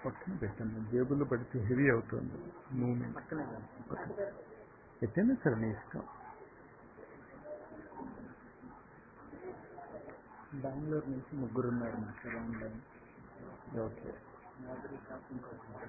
పక్కన పెట్టండి జేబులో పెడితే హెవీ అవుతుంది మూమెంట్ పక్కనే ఎట్టైనా సరే నీ ఇష్టం బెంగళూరు నుంచి ముగ్గురు ఉన్నారు మాస్టర్ ఆన్లైన్ ఓకే మాదిరి షాప్ ఇంకొక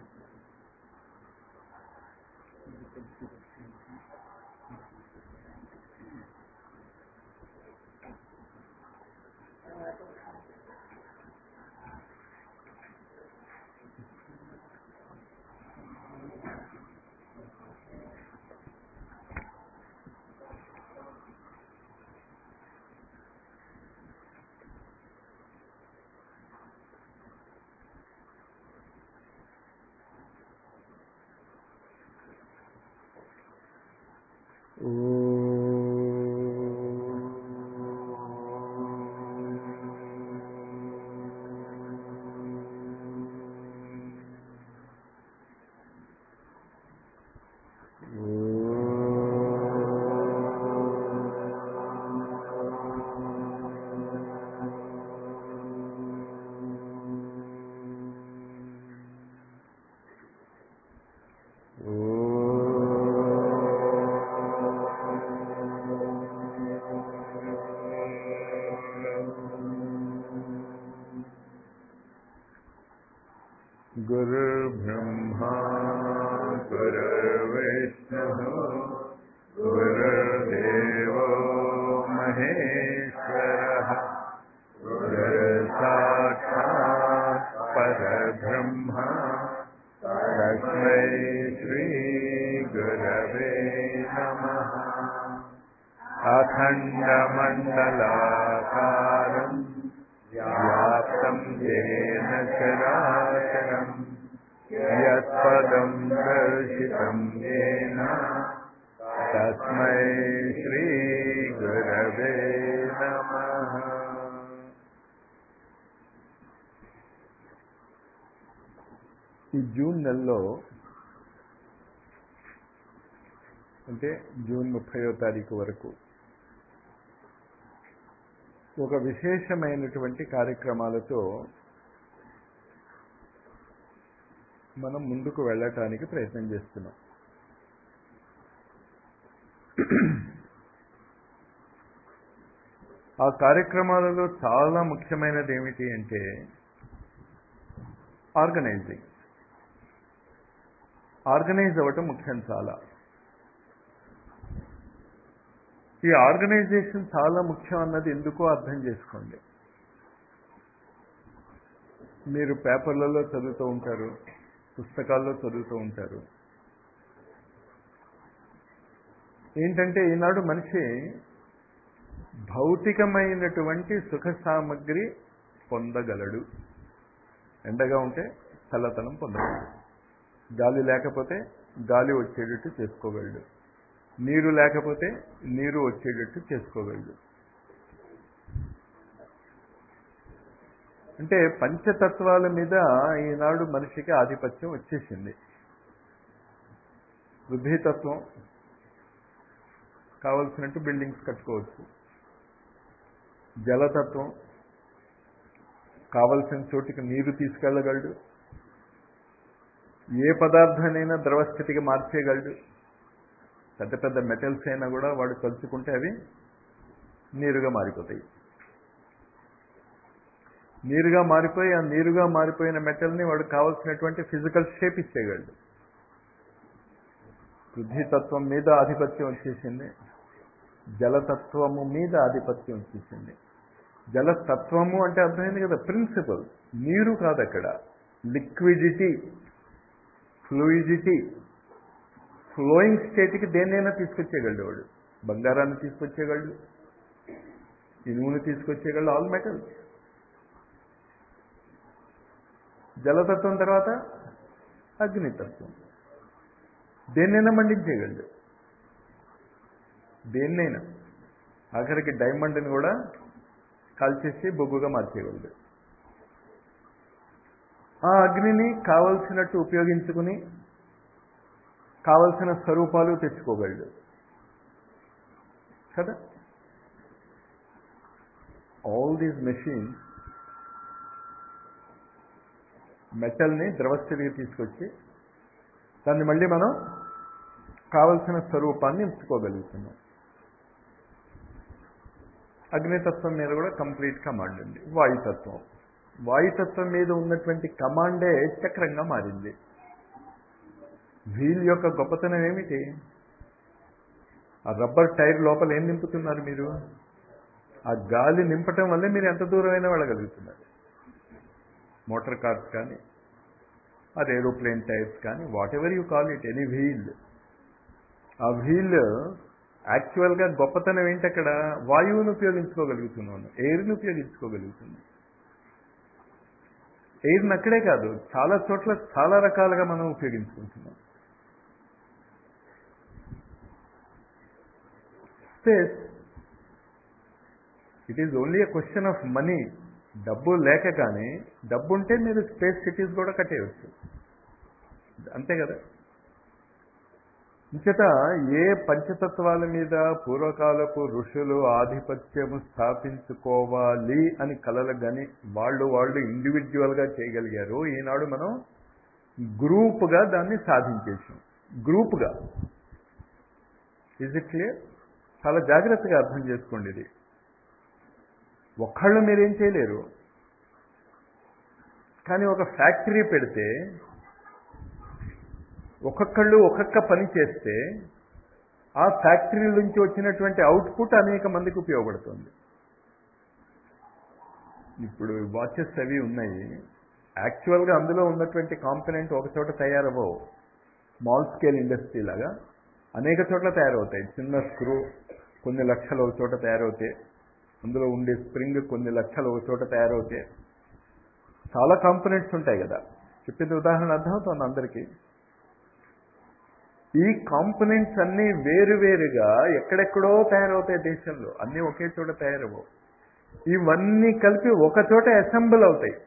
गुरुर्ब्रह्मा गुरुर्विष्णुः गुरुर्देवो महेश्वरः गुरुसाक्षात् परब्रह्म तस्मै श्रीगुरवे नमः अखण्डमण्डलाकारम् व्याप्तं येन चराचरम् यत्पदं दर्शितं येन तस्मै श्रीगुरवे नमः ఈ జూన్ నెలలో అంటే జూన్ ముప్పయో తారీఖు వరకు ఒక విశేషమైనటువంటి కార్యక్రమాలతో మనం ముందుకు వెళ్ళటానికి ప్రయత్నం చేస్తున్నాం ఆ కార్యక్రమాలలో చాలా ముఖ్యమైనది ఏమిటి అంటే ఆర్గనైజింగ్ ఆర్గనైజ్ అవ్వటం ముఖ్యం చాలా ఈ ఆర్గనైజేషన్ చాలా ముఖ్యం అన్నది ఎందుకో అర్థం చేసుకోండి మీరు పేపర్లలో చదువుతూ ఉంటారు పుస్తకాల్లో చదువుతూ ఉంటారు ఏంటంటే ఈనాడు మనిషి భౌతికమైనటువంటి సుఖ సామగ్రి పొందగలడు ఎండగా ఉంటే చల్లతనం పొందగలడు గాలి లేకపోతే గాలి వచ్చేటట్టు చేసుకోగలడు నీరు లేకపోతే నీరు వచ్చేటట్టు చేసుకోగలడు అంటే పంచతత్వాల మీద ఈనాడు మనిషికి ఆధిపత్యం వచ్చేసింది పృథ్వీతత్వం కావలసినట్టు బిల్డింగ్స్ కట్టుకోవచ్చు జలతత్వం కావలసిన చోటికి నీరు తీసుకెళ్ళగలడు ఏ పదార్థానైనా ద్రవస్థితికి మార్చేయగలడు పెద్ద పెద్ద మెటల్స్ అయినా కూడా వాడు కలుసుకుంటే అవి నీరుగా మారిపోతాయి నీరుగా మారిపోయి ఆ నీరుగా మారిపోయిన మెటల్ని వాడు కావలసినటువంటి ఫిజికల్ షేప్ ఇచ్చేయగలడు పృథ్వీతత్వం మీద ఆధిపత్యం వచ్చేసింది జలతత్వము మీద ఆధిపత్యం వచ్చేసింది జలతత్వము అంటే అర్థమైంది కదా ప్రిన్సిపల్ నీరు కాదు అక్కడ లిక్విడిటీ ఫ్లూయిడిటీ ఫ్లోయింగ్ స్టేట్కి దేన్నైనా తీసుకొచ్చేయగలడు వాడు బంగారాన్ని తీసుకొచ్చేయగలడు ఇనుమును తీసుకొచ్చేయగలడు ఆల్ మెటల్స్ జలతత్వం తర్వాత అగ్నితత్వం దేన్నైనా మండించేయగలడు దేన్నైనా ఆఖరికి డైమండ్ని కూడా కాల్చేసి బొగ్గుగా మార్చేయగలడు ఆ అగ్నిని కావలసినట్టు ఉపయోగించుకుని కావలసిన స్వరూపాలు తెచ్చుకోగలడు కదా ఆల్ దీస్ మెషిన్స్ మెటల్ని ద్రవస్థితికి తీసుకొచ్చి దాన్ని మళ్ళీ మనం కావలసిన స్వరూపాన్ని ఎంచుకోగలుగుతున్నాం అగ్నితత్వం మీద కూడా కంప్లీట్ కమాండ్ ఉంది వాయుతత్వం వాయుతత్వం మీద ఉన్నటువంటి కమాండే చక్రంగా మారింది వీల్ యొక్క గొప్పతనం ఏమిటి ఆ రబ్బర్ టైర్ లోపల ఏం నింపుతున్నారు మీరు ఆ గాలి నింపటం వల్లే మీరు ఎంత దూరమైనా వెళ్ళగలుగుతున్నారు మోటార్ కార్స్ కానీ అది ఏరోప్లేన్ టైర్స్ కానీ whatever you call it any wheel ఆ వీల్ యాక్చువల్గా గొప్పతనం ఏంటి అక్కడ వాయువును ఉపయోగించుకోగలుగుతున్నాను ఎయిర్ని ఉపయోగించుకోగలుగుతున్నాను ఎయిర్ని అక్కడే కాదు చాలా చోట్ల చాలా రకాలుగా మనం ఉపయోగించుకుంటున్నాం space it is only a question of money డబ్బు లేక కానీ డబ్బు ఉంటే మీరు స్పేస్ సిటీస్ కూడా కట్టేయచ్చు అంతే కదా ఇంచేత ఏ పంచతత్వాల మీద పూర్వకాలపు ఋషులు ఆధిపత్యము స్థాపించుకోవాలి అని కలలు కానీ వాళ్ళు వాళ్ళు ఇండివిజువల్గా చేయగలిగారు ఈనాడు మనం గ్రూప్గా దాన్ని సాధించేసాం గ్రూప్గా ఇజ్ ఇట్ క్లియర్ చాలా జాగ్రత్తగా అర్థం చేసుకోండి ఇది ఒక్కళ్ళు మీరేం చేయలేరు కానీ ఒక ఫ్యాక్టరీ పెడితే ఒక్కొక్కళ్ళు ఒక్కొక్క పని చేస్తే ఆ ఫ్యాక్టరీ నుంచి వచ్చినటువంటి అవుట్పుట్ అనేక మందికి ఉపయోగపడుతుంది ఇప్పుడు వాచెస్ అవి ఉన్నాయి యాక్చువల్గా అందులో ఉన్నటువంటి కాంపనెంట్ ఒక చోట తయారవ్వవు స్మాల్ స్కేల్ ఇండస్ట్రీ లాగా అనేక చోట్ల తయారవుతాయి చిన్న స్క్రూ కొన్ని లక్షలు ఒక చోట తయారవుతాయి అందులో ఉండే స్ప్రింగ్ కొన్ని లక్షలు ఒక చోట తయారవుతాయి చాలా కాంపనెంట్స్ ఉంటాయి కదా చెప్పింది ఉదాహరణ అర్థమవుతుంది అందరికీ ఈ కాంపనెంట్స్ అన్నీ వేరువేరుగా ఎక్కడెక్కడో తయారవుతాయి దేశంలో అన్నీ ఒకే చోట తయారవవు ఇవన్నీ కలిపి ఒక చోట అసెంబుల్ అవుతాయి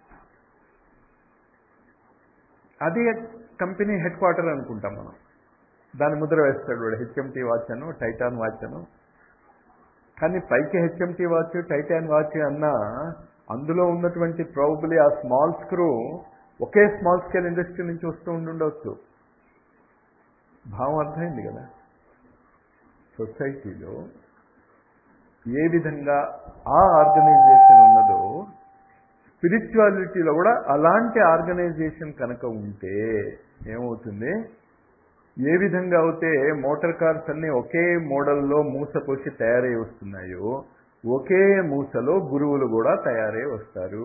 అది కంపెనీ హెడ్ క్వార్టర్ అనుకుంటాం మనం దాని ముద్ర వేస్తాడు వాడు హెచ్ఎంటీ వాచ్ అను టైటాన్ వాచ్ అను కానీ పైకి హెచ్ఎంటీ వాచ్ టైటాన్ వాచ్ అన్నా అందులో ఉన్నటువంటి ప్రాబులీ ఆ స్మాల్ స్క్రూ ఒకే స్మాల్ స్కేల్ ఇండస్ట్రీ నుంచి వస్తూ ఉండుండవచ్చు భావం అర్థమైంది కదా సొసైటీలో ఏ విధంగా ఆ ఆర్గనైజేషన్ ఉన్నదో స్పిరిచువాలిటీలో కూడా అలాంటి ఆర్గనైజేషన్ కనుక ఉంటే ఏమవుతుంది ఏ విధంగా అయితే మోటార్ కార్స్ అన్ని ఒకే మోడల్లో మూస పోసి తయారై వస్తున్నాయో ఒకే మూసలో గురువులు కూడా తయారై వస్తారు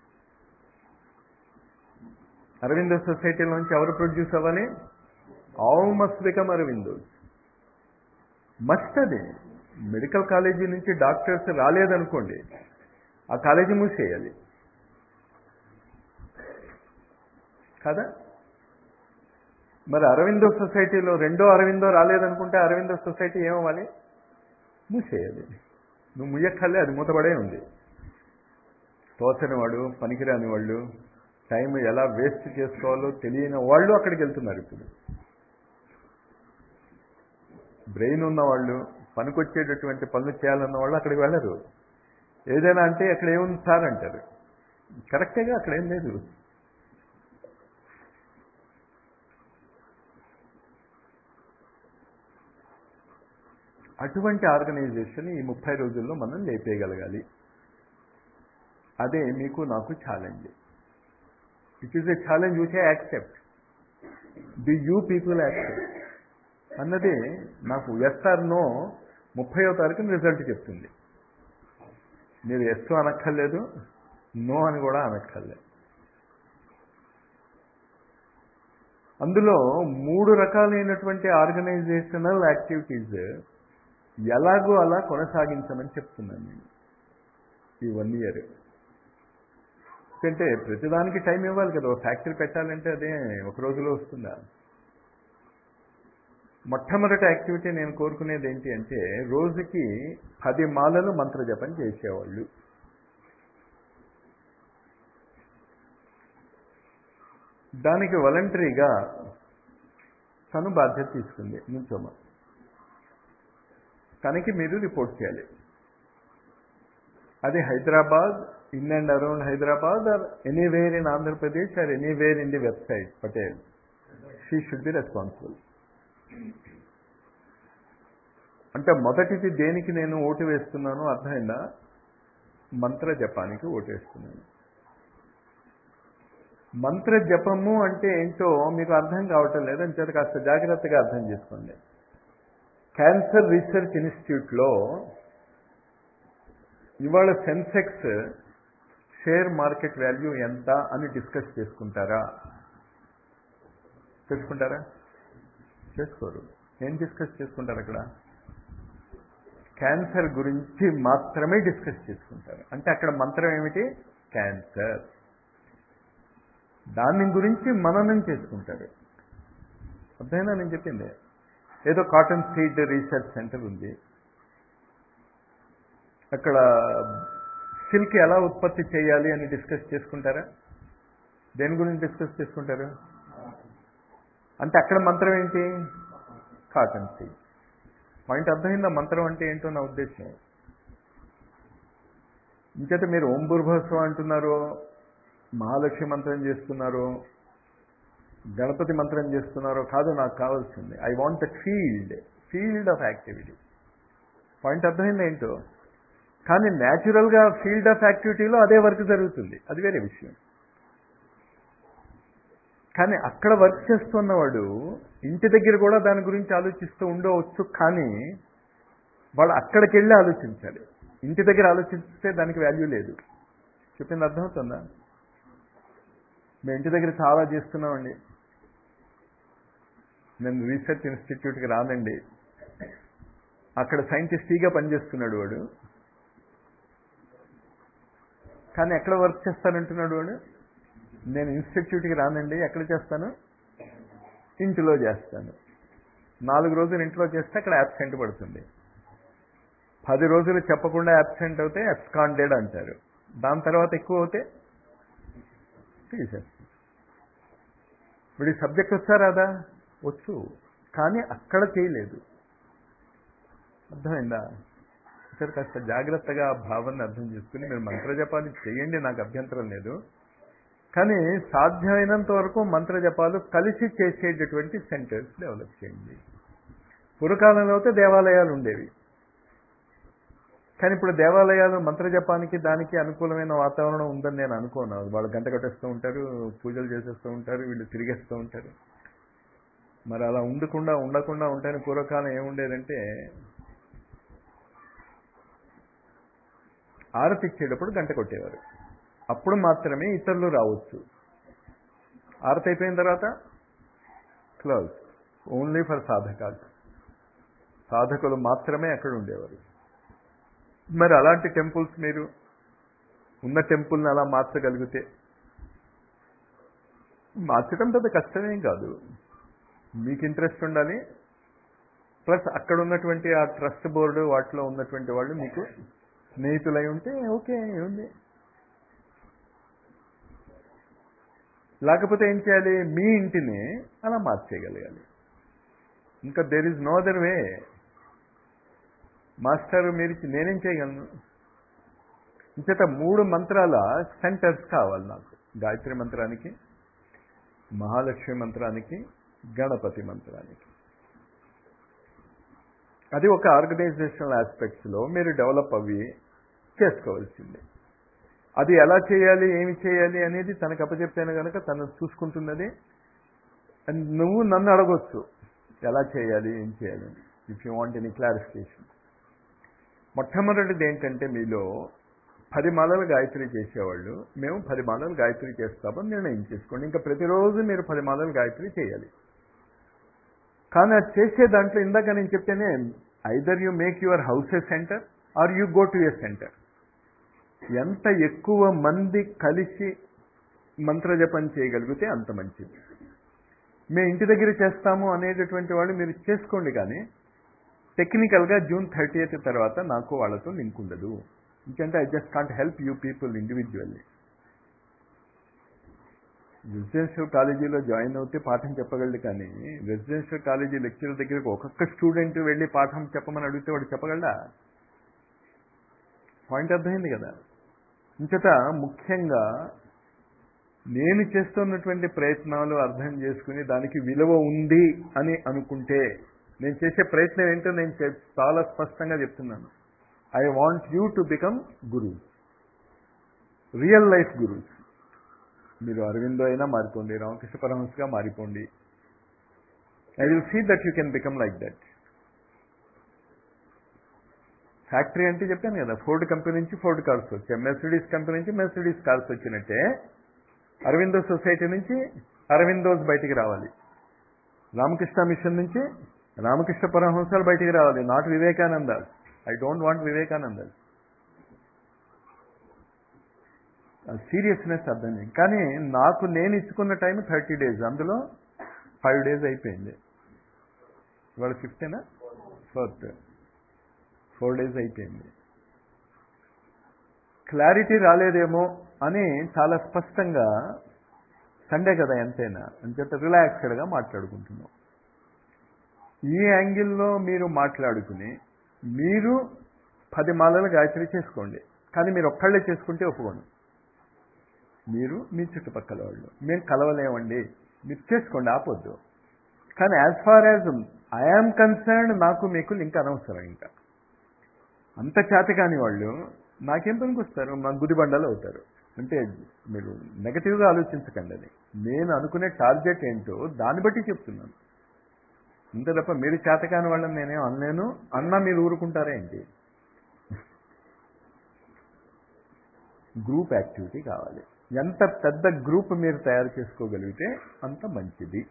అరవింద సొసైటీలోంచి ఎవరు ప్రొడ్యూస్ అవ్వాలి all must become Aurobindos must అది మెడికల్ కాలేజీ నుంచి డాక్టర్స్ రాలేదనుకోండి ఆ కాలేజీ మూసేయాలి కదా మరి అరవిందో సొసైటీలో రెండో అరవిందో రాలేదనుకుంటే అరవిందో సొసైటీ ఏమవ్వాలి మూసేయాలి నువ్వు ముయ్యక్కర్లే అది మూతపడే ఉంది తోచని వాడు పనికిరాని వాళ్ళు టైం ఎలా వేస్ట్ చేసుకోవాలో తెలియని వాళ్ళు అక్కడికి వెళ్తున్నారు ఇప్పుడు బ్రెయిన్ ఉన్నవాళ్ళు పనికొచ్చేటటువంటి పనులు చేయాలన్న వాళ్ళు అక్కడికి వెళ్ళరు ఏదైనా అంటే అక్కడ ఏముంది సార్ అంటారు కరెక్టేగా అక్కడ ఏం లేదు అటువంటి ఆర్గనైజేషన్ ఈ ముప్పై రోజుల్లో మనం లేపేయగలగాలి అదే మీకు నాకు challenge it is a challenge which I accept the you people accept అన్నది నాకు ఎస్ఆర్ నో ముప్పయో తారీఖున రిజల్ట్ చెప్తుంది మీరు ఎస్ అనక్కర్లేదు నో అని కూడా అనక్కర్లేదు అందులో మూడు రకాలైనటువంటి ఆర్గనైజేషనల్ యాక్టివిటీస్ ఎలాగో అలా కొనసాగించమని చెప్తున్నాను నేను ఈ వన్ ఇయర్ ఎందుకంటే ప్రతిదానికి టైం ఇవ్వాలి కదా ఫ్యాక్టరీ పెట్టాలంటే అదే ఒక రోజులో వస్తుందా మొట్టమొదటి యాక్టివిటీ నేను కోరుకునేది ఏంటి అంటే రోజుకి పది మాలలు మంత్రజపం చేసేవాళ్ళు దానికి వాలంటరీగా తను బాధ్యత తీసుకుంది నుంచోమ తనకి మీరు రిపోర్ట్ చేయాలి అది Hyderabad in and around Hyderabad or anywhere in Andhra Pradesh or anywhere in the website, Patel. She should be responsible. అంటే మొదటిది దేనికి నేను ఓటు వేస్తున్నానో అర్థమైందా మంత్ర జపానికి ఓటు వేస్తున్నాను మంత్ర జపము అంటే ఏంటో మీకు అర్థం కావటం లేదు అని చేత కాస్త జాగ్రత్తగా అర్థం చేసుకోండి క్యాన్సర్ రీసెర్చ్ ఇన్స్టిట్యూట్లో ఇవాళ సెన్సెక్స్ షేర్ మార్కెట్ వాల్యూ ఎంత అని డిస్కస్ చేసుకుంటారా చేసుకుంటారా చేసుకోరు ఏం డిస్కస్ చేసుకుంటారు అక్కడ క్యాన్సర్ గురించి మాత్రమే డిస్కస్ చేసుకుంటారు అంటే అక్కడ మంత్రం ఏమిటి క్యాన్సర్ దాని గురించి మననం చేసుకుంటారు అర్థమైనా నేను చెప్పింది ఏదో కాటన్ సీడ్ రీసెర్చ్ సెంటర్ ఉంది అక్కడ సిల్క్ ఎలా ఉత్పత్తి చేయాలి అని డిస్కస్ చేసుకుంటారా దేని గురించి డిస్కస్ చేసుకుంటారు అంటే అక్కడ మంత్రం ఏంటి కాటన్ సీడ్ పాయింట్ అర్థమైందా మంత్రం అంటే ఏంటో నా ఉద్దేశం ఇంకైతే మీరు ఓం భూర్భస్వం అంటున్నారు మహాలక్ష్మి మంత్రం చేస్తున్నారు గణపతి మంత్రం చేస్తున్నారో కాదు నాకు కావాల్సింది I want the field field of activity point అర్థమైంది ఏంటో కానీ న్యాచురల్గా ఫీల్డ్ ఆఫ్ యాక్టివిటీలో అదే వర్క్ జరుగుతుంది అది వేరే విషయం కానీ అక్కడ వర్క్ చేస్తున్నవాడు ఇంటి దగ్గర కూడా దాని గురించి ఆలోచిస్తూ ఉండవచ్చు కానీ వాళ్ళు అక్కడికి వెళ్ళి ఆలోచించాలి ఇంటి దగ్గర ఆలోచిస్తే దానికి వాల్యూ లేదు చెప్పింది అర్థమవుతుందా మేము ఇంటి దగ్గర చాలా చేస్తున్నామండి నేను రీసెర్చ్ ఇన్స్టిట్యూట్కి రానండి అక్కడ సైంటిస్టీగా పనిచేస్తున్నాడు వాడు కానీ ఎక్కడ వర్క్ చేస్తానంటున్నాడు వాడు నేను ఇన్స్టిట్యూట్కి రానండి ఎక్కడ చేస్తాను ఇంటిలో చేస్తాను నాలుగు రోజులు ఇంట్లో చేస్తే అక్కడ యాబ్సెంట్ పడుతుంది పది రోజులు చెప్పకుండా యాబ్సెంట్ అవుతే అబ్స్కాండెడ్ అంటారు దాని తర్వాత ఎక్కువ అవుతే తీసేస్తారు ఇప్పుడు ఈ సబ్జెక్ట్ వచ్చారా అదా వచ్చు కానీ అక్కడ చేయలేదు అర్థమైందా ఇక్కడ కాస్త జాగ్రత్తగా ఆ భావాన్ని అర్థం చేసుకుని మీరు మంత్రజపాలు చేయండి నాకు అభ్యంతరం లేదు కానీ సాధ్యమైనంత వరకు మంత్రజపాలు కలిసి చేసేటటువంటి సెంటర్స్ డెవలప్ చేయండి పూర్వకాలంలో అయితే దేవాలయాలు ఉండేవి కానీ ఇప్పుడు దేవాలయాలు మంత్రజపానికి దానికి అనుకూలమైన వాతావరణం ఉందని నేను అనుకోను వాళ్ళు గంట కట్టేస్తూ ఉంటారు పూజలు చేసేస్తూ ఉంటారు వీళ్ళు తిరిగేస్తూ ఉంటారు మరి అలా ఉండకుండా ఉండకుండా ఉంటాయని పూర్వకాలం ఏముండేదంటే ఆరతి ఇచ్చేటప్పుడు గంట కొట్టేవారు అప్పుడు మాత్రమే ఇతరులు రావచ్చు ఆరతి అయిపోయిన తర్వాత క్లోజ్ ఓన్లీ ఫర్ సాధకాలు సాధకులు మాత్రమే అక్కడ ఉండేవారు మరి అలాంటి టెంపుల్స్ మీరు ఉన్న టెంపుల్ని అలా మార్చగలిగితే మార్చడం పెద్ద కష్టమేం కాదు మీకు ఇంట్రెస్ట్ ఉండాలి ప్లస్ అక్కడ ఉన్నటువంటి ఆ ట్రస్ట్ బోర్డు వాటిలో ఉన్నటువంటి వాళ్ళు మీకు స్నేహితులై ఉంటే ఓకే ఏముంది లేకపోతే ఏం చేయాలి మీ ఇంటిని అలా మార్చేయగలగాలి ఇంకా there is no other way master మీరు నేనేం చేయగలను ఇంచేత మూడు మంత్రాల సెంటర్స్ కావాలి నాకు గాయత్రి మంత్రానికి మహాలక్ష్మి మంత్రానికి గణపతి మంత్రానికి అది ఒక ఆర్గనైజేషనల్ ఆస్పెక్ట్స్లో మీరు డెవలప్ అవి చేసుకోవాల్సిందే అది ఎలా చేయాలి ఏమి చేయాలి అనేది తనకు అప్పచెప్పాను కనుక తను చూసుకుంటున్నది అండ్ నువ్వు నన్ను అడగొచ్చు ఎలా చేయాలి ఏం చేయాలి if you want any clarification మొట్టమొదటిది ఏంటంటే మీలో పది మాలలు గాయత్రి చేసేవాళ్ళు మేము పది మాలలు గాయత్రి చేస్తామని నిర్ణయం చేసుకోండి ఇంకా ప్రతిరోజు మీరు పది మాలలు గాయత్రి చేయాలి కానీ అది చేసే దాంట్లో ఇందాక నేను చెప్తేనే either you make your house a centre or you go to a centre ఎంత ఎక్కువ మంది కలిసి మంత్రజపం చేయగలిగితే అంత మంచిది మేము ఇంటి దగ్గర చేస్తాము అనేటటువంటి వాళ్ళు మీరు చేసుకోండి కానీ టెక్నికల్గా జూన్ థర్టీ ఎయిత్ తర్వాత నాకు వాళ్ళతో లింక్ ఉండదు ఎందుకంటే I just can't help you people individually residential కాలేజీలో జాయిన్ అవుతే పాఠం చెప్పగలడు కానీ రెసిడెన్షియల్ కాలేజీ లెక్చర్ దగ్గరకు ఒక్కొక్క స్టూడెంట్ వెళ్ళి పాఠం చెప్పమని అడిగితే వాడు చెప్పగలడా పాయింట్ అర్థమైంది కదా ఇంచట ముఖ్యంగా నేను చేస్తున్నటువంటి ప్రయత్నాలు అర్థం చేసుకుని దానికి విలువ ఉంది అని అనుకుంటే నేను చేసే ప్రయత్నం ఏంటో నేను చే- చాలా స్పష్టంగా చెప్తున్నాను I want you to become guru real life gurus మీరు అరవిందో అయినా మారిపోండి రామకృష్ణ పరమహంసగా మారిపోండి I will see that you can become like that factory అంటే చెప్పాను కదా ఫోర్డ్ కంపెనీ నుంచి ఫోర్డ్ కార్స్ వచ్చాయి మెర్సిడీస్ కంపెనీ నుంచి మెర్సిడీస్ కార్స్ వచ్చినట్టే అరవిందో సొసైటీ నుంచి అరవిందోస్ బయటికి రావాలి రామకృష్ణ మిషన్ నుంచి రామకృష్ణ పరమహంసాలు బయటికి రావాలి not Vivekananda I don't want Vivekananda seriousness అర్థం చేయండి. కానీ నాకు నేను ఇచ్చుకున్న టైం థర్టీ డేస్ అందులో ఫైవ్ డేస్ అయిపోయింది ఇవాళ ఫిఫ్టీనా ఫోర్త్ ఫోర్ డేస్ అయిపోయింది క్లారిటీ రాలేదేమో అని చాలా స్పష్టంగా సండే కదా ఎంతైనా అంచేత రిలాక్స్డ్గా మాట్లాడుకుంటున్నాం ఈ యాంగిల్లో మీరు మాట్లాడుకుని మీరు పది మాలలు గాయత్రి చేసుకోండి కానీ మీరు ఒక్కళ్ళే చేసుకుంటే ఒప్పుకోండి మీరు మీ చుట్టుపక్కల వాళ్ళు మేము కలవలేమండి మీరు చేసుకోండి ఆపొద్దు కానీ as far as I am concerned నాకు మీకు లింక్ అనవసరం ఇంకా అంత చేత కాని వాళ్ళు నాకేం పనికి వస్తారు మా గుదిబండలు అవుతారు అంటే మీరు నెగటివ్గా ఆలోచించకండి అది నేను అనుకునే టార్గెట్ ఏంటో దాన్ని బట్టి చెప్తున్నాను అంతే తప్ప మీరు చేతకాని వాళ్ళని నేనేం అనలేను అన్నా మీరు ఊరుకుంటారా ఏంటి గ్రూప్ యాక్టివిటీ కావాలి ఎంత పెద్ద గ్రూప్ మీరు తయారు చేసుకోగలిగితే అంత మంచిది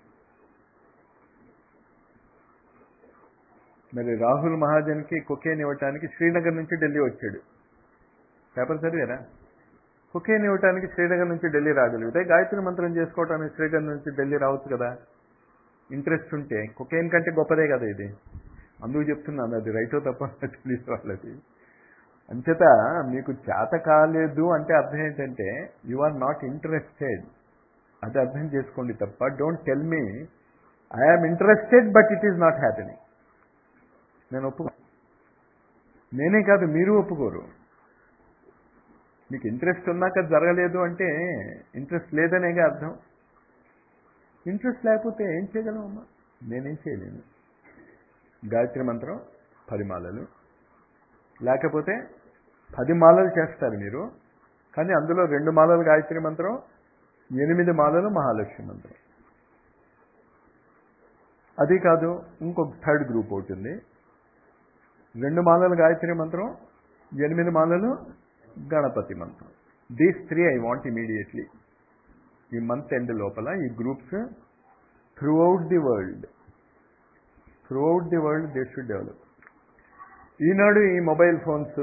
మరి రాహుల్ మహాజన్కి కొకేన్ ఇవ్వటానికి శ్రీనగర్ నుంచి ఢిల్లీ వచ్చాడు పేపర్ చదివారా కొకేన్ ఇవ్వటానికి శ్రీనగర్ నుంచి ఢిల్లీ రాగలిగితే గాయత్రి మంత్రం చేసుకోవటానికి శ్రీనగర్ నుంచి ఢిల్లీ రావచ్చు కదా ఇంట్రెస్ట్ ఉంటే కొకేన్ కంటే గొప్పదే కదా ఇది అందుకు చెప్తున్నాను అది రైటో తప్ప తెలియదు వాళ్ళది అంచేత మీకు చేత కాలేదు అంటే అర్థం ఏంటంటే యు ఆర్ నాట్ ఇంట్రెస్టెడ్ అది అర్థం చేసుకోండి తప్ప don't tell me I am interested but it is not happening నేను ఒప్పుకో నేనే కాదు మీరు ఒప్పుకోరు మీకు ఇంట్రెస్ట్ ఉన్నాక జరగలేదు అంటే ఇంట్రెస్ట్ లేదనేగా అర్థం ఇంట్రెస్ట్ లేకపోతే ఏం చేయగలం అమ్మా నేనేం చేయలేను గాయత్రి మంత్రం పది మాలలు లేకపోతే పది మాలలు చేస్తారు మీరు కానీ అందులో రెండు మాలలు గాయత్రి మంత్రం ఎనిమిది మాలలు మహాలక్ష్మి మంత్రం అది కాదు ఇంకొక థర్డ్ గ్రూప్ ఒకటి ఉంది రెండు మాలలు గాయత్రి మంత్రం ఎనిమిది మాలలు గణపతి మంత్రం these three I want immediately ఈ మంత్ ఎండ్ లోపల ఈ groups throughout the world throughout the world they should develop ఈనాడు ఈ mobile phones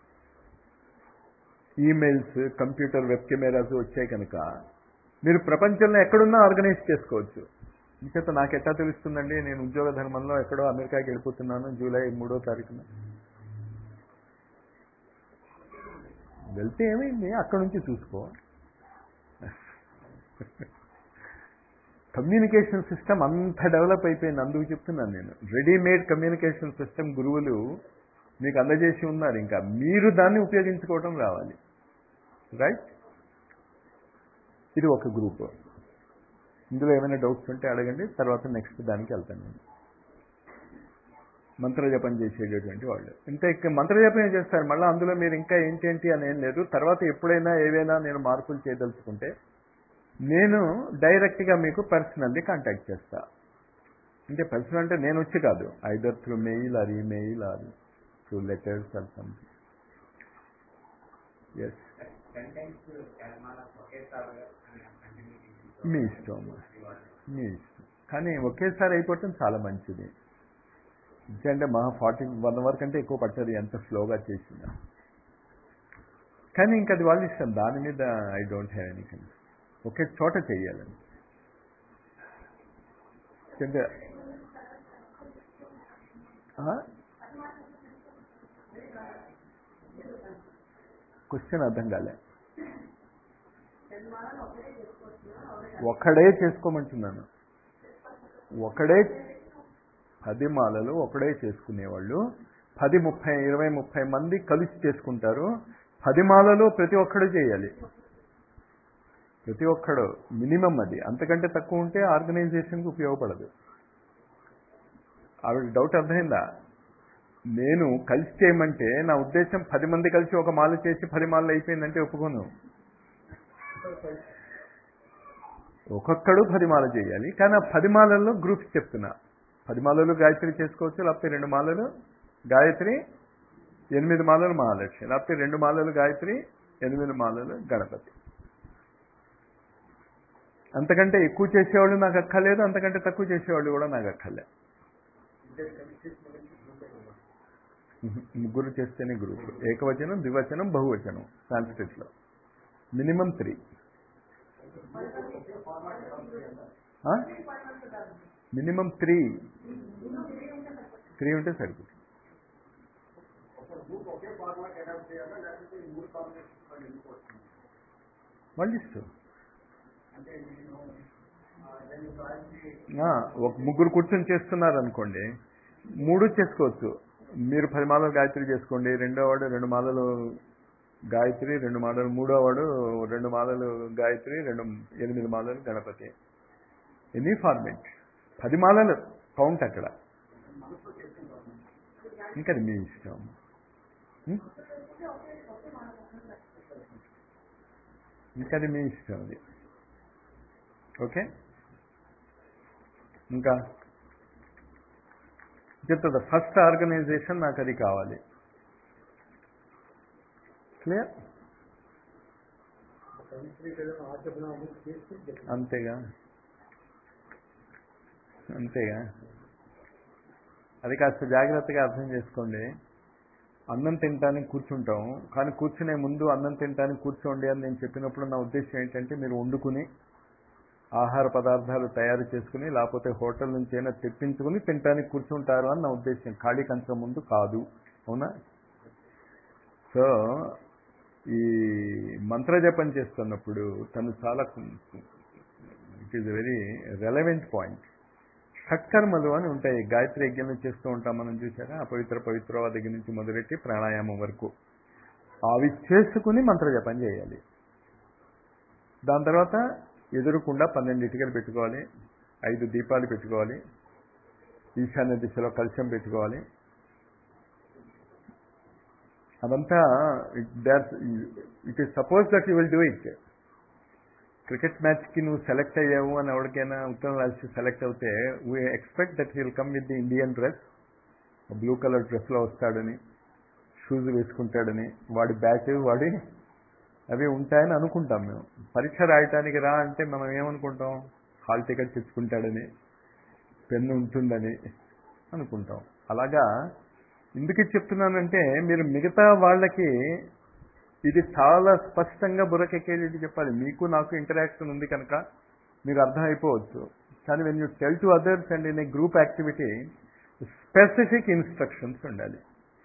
emails computer web cameras వచ్చాయి కనుక మీరు ప్రపంచంలో ఎక్కడున్నా ఆర్గనైజ్ చేసుకోవచ్చు ఇంకేత నాకు ఎట్టా తెలుస్తుందండి నేను ఉద్యోగ ధర్మంలో ఎక్కడో అమెరికాకి వెళ్ళిపోతున్నాను జూలై మూడో తారీఖున వెళ్తే ఏమైంది అక్కడ నుంచి చూసుకో కమ్యూనికేషన్ సిస్టమ్ అంత డెవలప్ అయిపోయింది అందుకు చెప్తున్నాను నేను రెడీమేడ్ కమ్యూనికేషన్ సిస్టమ్ గురువులు మీకు అందజేసి ఉన్నారు ఇంకా మీరు దాన్ని ఉపయోగించుకోవడం రావాలి రైట్ ఇది ఒక గ్రూప్ ఇందులో ఏమైనా డౌట్స్ ఉంటే అడగండి తర్వాత నెక్స్ట్ దానికి వెళ్తాను నేను మంత్రజపం చేసేటటువంటి వాళ్ళు ఇంత ఇక మంత్రజపం చేస్తారు మళ్ళీ అందులో మీరు ఇంకా ఏంటేంటి అని ఏం లేదు తర్వాత ఎప్పుడైనా ఏవైనా నేను మార్పులు చేయదలుచుకుంటే నేను డైరెక్ట్గా మీకు పర్సనల్లీ కాంటాక్ట్ చేస్తా అంటే పర్సనల్ అంటే నేను వచ్చి కాదు either through mail or email or through letters or something as మీ ఇష్టం మీ ఇష్టం కానీ ఒకేసారి అయిపోవటం చాలా మంచిది ఎందుకంటే మా ఫార్టీ వన్ అవర్ కంటే ఎక్కువ పట్టదు ఎంత స్లోగా చేసినా కానీ ఇంకా అది వాళ్ళ ఇష్టం దాని మీద ఐ డోంట్ హ్యావ్ ఎనీథింగ్ ఒకే చోట చెయ్యాలని ఎందుకంటే క్వశ్చన్ అర్థం కాలే ఒకడే చేసుకోమంటున్నాను ఒకడే పది మాలలు ఒకడే చేసుకునేవాళ్ళు పది ముప్పై ఇరవై ముప్పై మంది కలిసి చేసుకుంటారు పది మాలలో ప్రతి ఒక్కడు చేయాలి ప్రతి ఒక్కడు మినిమం అది అంతకంటే తక్కువ ఉంటే ఆర్గనైజేషన్కి ఉపయోగపడదు ఆవిడ డౌట్ అర్థమైందా నేను కలిసి చేయమంటే నా ఉద్దేశం పది మంది కలిసి ఒక మాల చేసి పది మాలలు అయిపోయిందంటే ఒప్పుకోను ఒక్కొక్కడు పది మాల చేయాలి కానీ ఆ పది మాలల్లో గ్రూప్స్ చెప్తున్నా పది మాలలు గాయత్రి చేసుకోవచ్చు లేకపోతే రెండు మాలలు గాయత్రి ఎనిమిది మాలలు మహాలక్ష్మి లేకపోతే రెండు మాలలు గాయత్రి ఎనిమిది మాలలు గణపతి అంతకంటే ఎక్కువ చేసేవాళ్ళు నాకు అక్కర్లేదు అంతకంటే తక్కువ చేసేవాళ్ళు కూడా నాకు అక్కర్లేదు ముగ్గురు చేస్తేనే గ్రూప్ ఏకవచనం ద్వివచనం బహువచనం సాంస్క్రిట్లో minimum three minimum three three ఉంటే సరిపోతుంది వాళ్ళు ఇష్టం ఒక ముగ్గురు కూర్చొని చేస్తున్నారు అనుకోండి మూడు చేసుకోవచ్చు మీరు పది మాలలు గాయత్రి చేసుకోండి రెండో వాడు రెండు మాలలు గాయత్రి రెండు మాలలు మూడో వాడు రెండు మాలలు గాయత్రి రెండు ఎనిమిది మాలలు గణపతి ఎనీ ఫార్మేట్ పది మాలలు కౌంట్ అక్కడ ఇంకా అది మీ ఇష్టం ఇంకా అది మీ ఇష్టం అది ఓకే ఇంకా చెప్తుంది ఫస్ట్ ఆర్గనైజేషన్ నాకు అది కావాలి క్లియర్ అంతేగా అంతేగా అది కాస్త జాగ్రత్తగా అర్థం చేసుకోండి అన్నం తినడానికి కూర్చుంటాం కానీ కూర్చునే ముందు అన్నం తినడానికి కూర్చోండి అని నేను చెప్పినప్పుడు నా ఉద్దేశం ఏంటంటే మీరు వండుకుని ఆహార పదార్థాలు తయారు చేసుకుని లేకపోతే హోటల్ నుంచి అయినా తెప్పించుకుని తినడానికి కూర్చుంటారు అని నా ఉద్దేశం ఖాళీ కంచం ముందు కాదు అవునా సో ఈ మంత్రజపం చేస్తున్నప్పుడు తను చాలా it is very relevant point సత్కర్మలు అని ఉంటాయి గాయత్రి యజ్ఞం చేస్తూ ఉంటాం మనం చూసారా పవిత్ర పవిత్ర దగ్గర నుంచి మొదలెట్టి ప్రాణాయామం వరకు అవి చేసుకుని మంత్రజపం చేయాలి దాని తర్వాత ఎదురుకుండా పన్నెండు ఇటుకలు పెట్టుకోవాలి ఐదు దీపాలు పెట్టుకోవాలి ఈశాన్య దిశలో కలశం పెట్టుకోవాలి అదంతా it is suppose that you will do it cricket మ్యాచ్కి నువ్వు సెలెక్ట్ అయ్యావు అని ఎవరికైనా ఉత్తరం రాసి సెలెక్ట్ అవుతే we expect that will come with the Indian dress blue colour డ్రెస్లో వస్తాడని షూస్ వేసుకుంటాడని వాడి బ్యాట్ వాడి అవి ఉంటాయని అనుకుంటాం మేము పరీక్ష రాయటానికి రా అంటే మనం ఏమనుకుంటాం హాల్ టికెట్ తెచ్చుకుంటాడని పెన్ను ఉంటుందని అనుకుంటాం అలాగా ఎందుకు చెప్తున్నానంటే మీరు మిగతా వాళ్ళకి ఇది చాలా స్పష్టంగా బుర్రకెక్కేది చెప్పాలి మీకు నాకు ఇంటరాక్షన్ ఉంది కనుక మీకు అర్థమైపోవచ్చు కానీ when you tell to others and in a group activity specific instructions ఉండాలి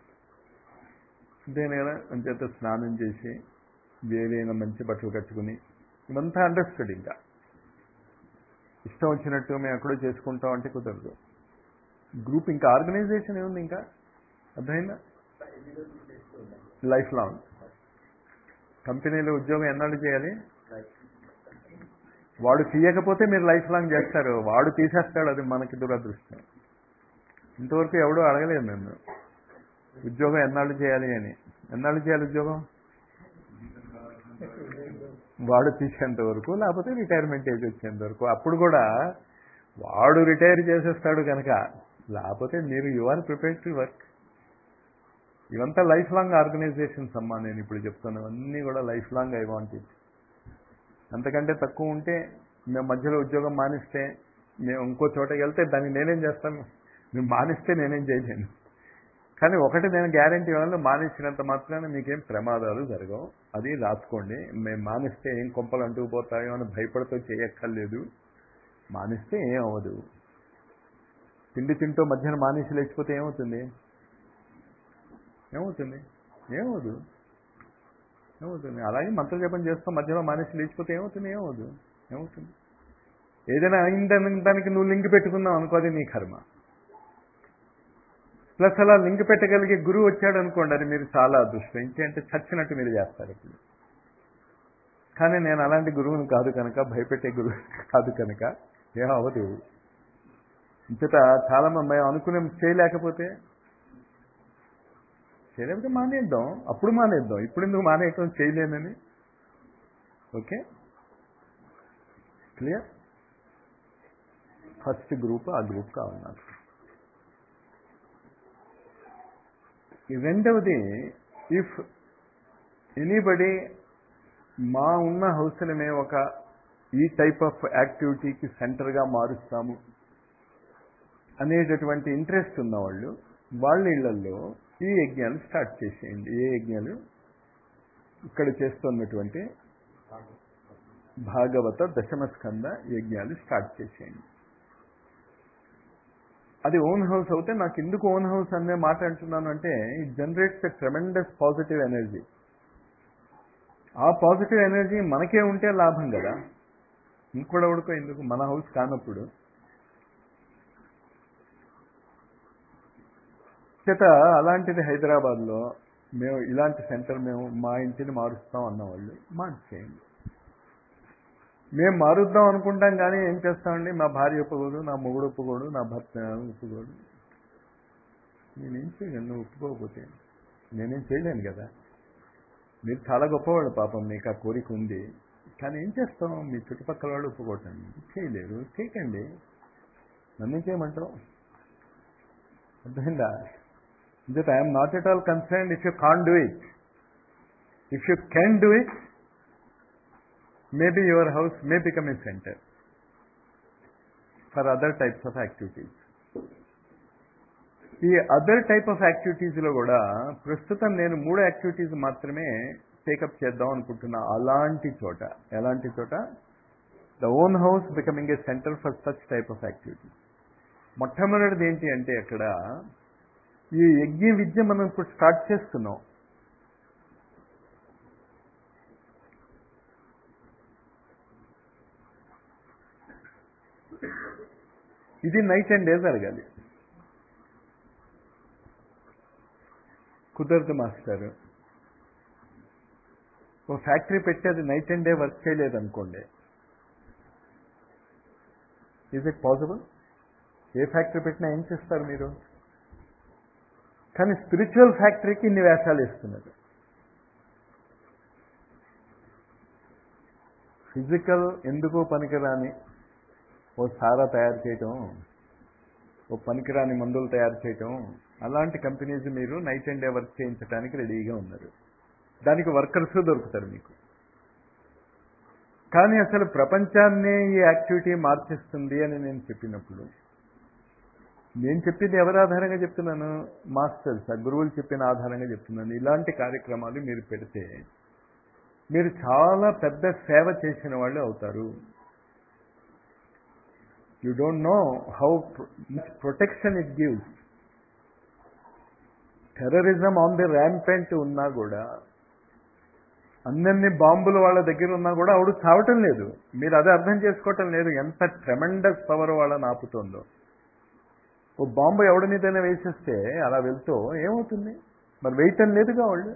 దేని కదా అంచేత స్నానం చేసి వేరైన మంచి బట్టలు కట్టుకుని ఇవంతా అండర్స్టూడ్ ఇంకా ఇష్టం వచ్చినట్టు మేము ఎక్కడో చేసుకుంటాం అంటే కుదరదు గ్రూప్ ఇంకా ఆర్గనైజేషన్ ఏముంది ఇంకా అర్థమైందా లైఫ్ లాంగ్ కంపెనీలో ఉద్యోగం ఎన్నాళ్ళు చేయాలి వాడు తీయకపోతే మీరు లైఫ్ లాంగ్ చేస్తారు వాడు తీసేస్తాడు అది మనకి దురదృష్టం ఇంతవరకు ఎవడూ అడగలేదు మేము ఉద్యోగం ఎన్నాళ్ళు చేయాలి అని ఎన్నాళ్ళు చేయాలి ఉద్యోగం వాడు తీసేంత వరకు లేకపోతే రిటైర్మెంట్ ఏజ్ వచ్చేంత వరకు అప్పుడు కూడా వాడు రిటైర్ చేసేస్తాడు కనుక లేకపోతే మీరు you are prepared to work ఇవంతా లైఫ్ లాంగ్ ఆర్గనైజేషన్స్ అమ్మా నేను ఇప్పుడు చెప్తాను అన్నీ కూడా life long I want it అంతకంటే తక్కువ ఉంటే మేము మధ్యలో ఉద్యోగం మానిస్తే మేము ఇంకో చోటకి వెళ్తే దాన్ని నేనేం చేస్తాను మేము మానిస్తే నేనేం చేయలేను కానీ ఒకటి నేను గ్యారంటీ ఇవ్వాలి మానేసినంత మాత్రాన మీకేం ప్రమాదాలు జరగవు అది రాసుకోండి మేము మానేస్తే ఏం కొంపలు అంటుకుపోతాయో అని భయపడుతూ చేయక్కర్లేదు మానేస్తే ఏం అవ్వదు తిండి తింటూ మధ్యాహ్నం మానేసి లేచిపోతే ఏమవుతుంది ఏమవుతుంది ఏమవుదు ఏమవుతుంది అలాగే మంత్ర జపం చేస్తాం మధ్యలో మానేసి లేచిపోతే ఏమవుతుంది ఏమవుదు ఏమవుతుంది ఏదైనా అయిందని దానికి నువ్వు లింక్ పెట్టుకున్నావు అనుకో అది నీ కర్మ ప్లస్ అలా లింక్ పెట్టగలిగే గురువు వచ్చాడు అనుకోండి అది మీరు చాలా అదృష్టం ఇంకేంటే చచ్చినట్టు మీరు చేస్తారు ఇప్పుడు కానీ నేను అలాంటి గురువుని కాదు కనుక భయపెట్టే గురువు కాదు కనుక ఏం అవ్వదు ఇంతట చాలా మంది మేము అనుకునే చేయలేకపోతే చేయలేకపోతే మానేద్దాం అప్పుడు మానేద్దాం ఇప్పుడు ఎందుకు మానేయటం చేయలేనని ఓకే క్లియర్ ఫస్ట్ గ్రూప్ ఆ గ్రూప్ కావాలి నాకు ఈ రెండవది ఇఫ్ ఎనీబడి మా ఉన్న హౌస్ని మేము ఒక ఈ టైప్ ఆఫ్ యాక్టివిటీకి సెంటర్గా మారుస్తాము అనేటటువంటి ఇంట్రెస్ట్ ఉన్నవాళ్ళు వాళ్ళ ఇళ్లలో ఈ యజ్ఞాలు స్టార్ట్ చేసేయండి ఏ యజ్ఞాలు ఇక్కడ చేస్తున్నటువంటి భాగవత దశమ స్కంద యజ్ఞాలు స్టార్ట్ చేసేయండి అది ఓన్ హౌస్ అవుతే నాకు ఎందుకు ఓన్ హౌస్ అనే మాట అంటున్నాను అంటే it generates a tremendous positive energy ఆ పాజిటివ్ ఎనర్జీ మనకే ఉంటే లాభం కదా ఇంకోటి ఉడుకో ఎందుకు మన హౌస్ కానప్పుడు చేత అలాంటిది హైదరాబాద్లో మేము ఇలాంటి సెంటర్ మేము మా ఇంటిని మారుస్తాం అన్నవాళ్ళు మార్చేయండి మేము మారుద్దాం అనుకుంటాం కానీ ఏం చేస్తామండి మా భార్య ఒప్పుకోడు నా మొగుడు ఒప్పుకోడు నా భర్త ఒప్పుకోడు నేనేం చేయలేను నువ్వు ఒప్పుకోకపోతే నేనేం చేయలేను కదా మీరు చాలా గొప్పవాళ్ళు పాపం మీకు ఆ కోరిక ఉంది కానీ ఏం చేస్తాం మీ చుట్టుపక్కల వాళ్ళు ఒప్పుకోవటం చేయలేరు చేయకండి నన్ను చేయమంటావు అర్థమైందా that I am not at all concerned if you can't do it. If you can do it, maybe your house may become a center for other types of activities. ఈ అదర్ టైప్ ఆఫ్ యాక్టివిటీస్లో కూడా ప్రస్తుతం నేను మూడు activities మాత్రమే take up చేద్దాం అనుకుంటున్నా అలాంటి చోట ఎలాంటి చోట the own house becoming a centre for such type of activities మొట్టమొదటిది ఏంటి అంటే అక్కడ ఈ యజ్ఞ విద్య మనం ఇప్పుడు స్టార్ట్ చేస్తున్నాం ఇది నైట్ అండ్ డే జరగాలి కుదరదు మాస్టర్ ఓ ఫ్యాక్టరీ పెట్టి అది నైట్ అండ్ డే వర్క్ చేయలేదు అనుకోండి is it possible a factory పెట్టినా ఏం చేస్తారు మీరు కానీ స్పిరిచువల్ ఫ్యాక్టరీకి ఇన్ని వేషాలు ఇస్తున్నారు ఫిజికల్ ఎందుకు పనికిరాని ఓ సారా తయారు చేయటం ఓ పనికిరాని మందులు తయారు చేయటం అలాంటి కంపెనీస్ మీరు నైట్ అండ్ డే వర్క్ చేయించడానికి రెడీగా ఉన్నారు దానికి వర్కర్స్ దొరుకుతారు మీకు కానీ అసలు ప్రపంచాన్నే ఈ యాక్టివిటీ మార్చేస్తుంది అని నేను చెప్పినప్పుడు నేను చెప్పింది ఎవరి ఆధారంగా చెప్తున్నాను మాస్టర్స్ ఆ గురువులు చెప్పిన ఆధారంగా చెప్తున్నాను ఇలాంటి కార్యక్రమాలు మీరు పెడితే మీరు చాలా పెద్ద సేవ చేసిన వాళ్ళు అవుతారు you don't know how protection it gives terrorism on the rampant ఉన్నా కూడా అన్నన్ని బాంబులు వాళ్ళ దగ్గర ఉన్నా కూడా ఆవిడ చావటం లేదు మీరు అదే అర్థం చేసుకోవటం లేదు ఎంత ట్రెమెండస్ పవర్ వాళ్ళని ఆపుతుందో ఓ బాంబు ఎవడి మీదైనా వేసేస్తే అలా వెళ్తూ ఏమవుతుంది మరి వేయటం లేదుగా వాళ్ళు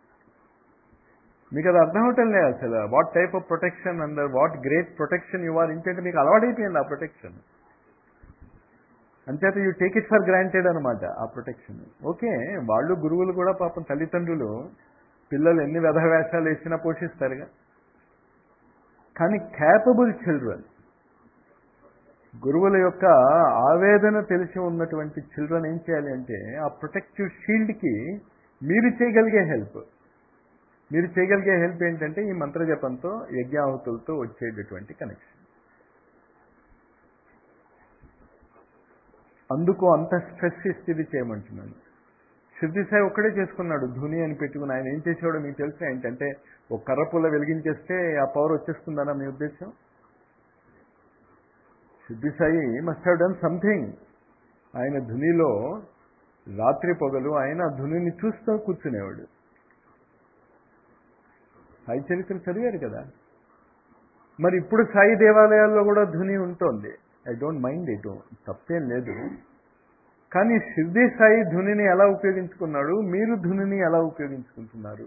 మీకు అది అర్థం అవటం లేదు అసలు what type of protection under what great protection you are ఇంటంటే మీకు అలవాటైపోయింది ఆ ప్రొటెక్షన్ అంచేత you take it for granted అనమాట ఆ ప్రొటెక్షన్ ఓకే వాళ్ళు గురువులు కూడా పాపం తల్లిదండ్రులు పిల్లలు ఎన్ని వ్యధవేషాలు వేసినా పోషిస్తారుగా కానీ క్యాపబుల్ చిల్డ్రన్ గురువుల యొక్క ఆవేదన తెలిసి ఉన్నటువంటి చిల్డ్రన్ ఏం చేయాలి అంటే ఆ ప్రొటెక్టివ్ షీల్డ్కి మీరు చేయగలిగే హెల్ప్ మీరు చేయగలిగే హెల్ప్ ఏంటంటే ఈ మంత్ర జపంతో యజ్ఞాహుతులతో వచ్చేటటువంటి కనెక్షన్ అందుకు అంత స్ట్రెస్ ఇస్తే ఇది చేయమంటున్నాను సిద్ధి సాయి ఒక్కడే చేసుకున్నాడు ధుని అని పెట్టుకుని ఆయన ఏం చేసేవాడో మీకు తెలిసి ఏంటంటే ఒక కర్రపుల్ల వెలిగించేస్తే ఆ పవర్ వచ్చేస్తుందన్న మీ ఉద్దేశం Siddhi Sai must have done something ఆయన ధునిలో రాత్రి పొగలు ఆయన ధునిని చూస్తూ కూర్చునేవాడు సాయి చరిత్ర చదివారు కదా మరి ఇప్పుడు సాయి దేవాలయాల్లో కూడా ధుని ఉంటుంది ఐ డోంట్ మైండ్ ఇట్ తప్పేం లేదు కానీ సిద్ధి సాయి ధునిని ఎలా ఉపయోగించుకున్నాడు మీరు ధునిని ఎలా ఉపయోగించుకుంటున్నారు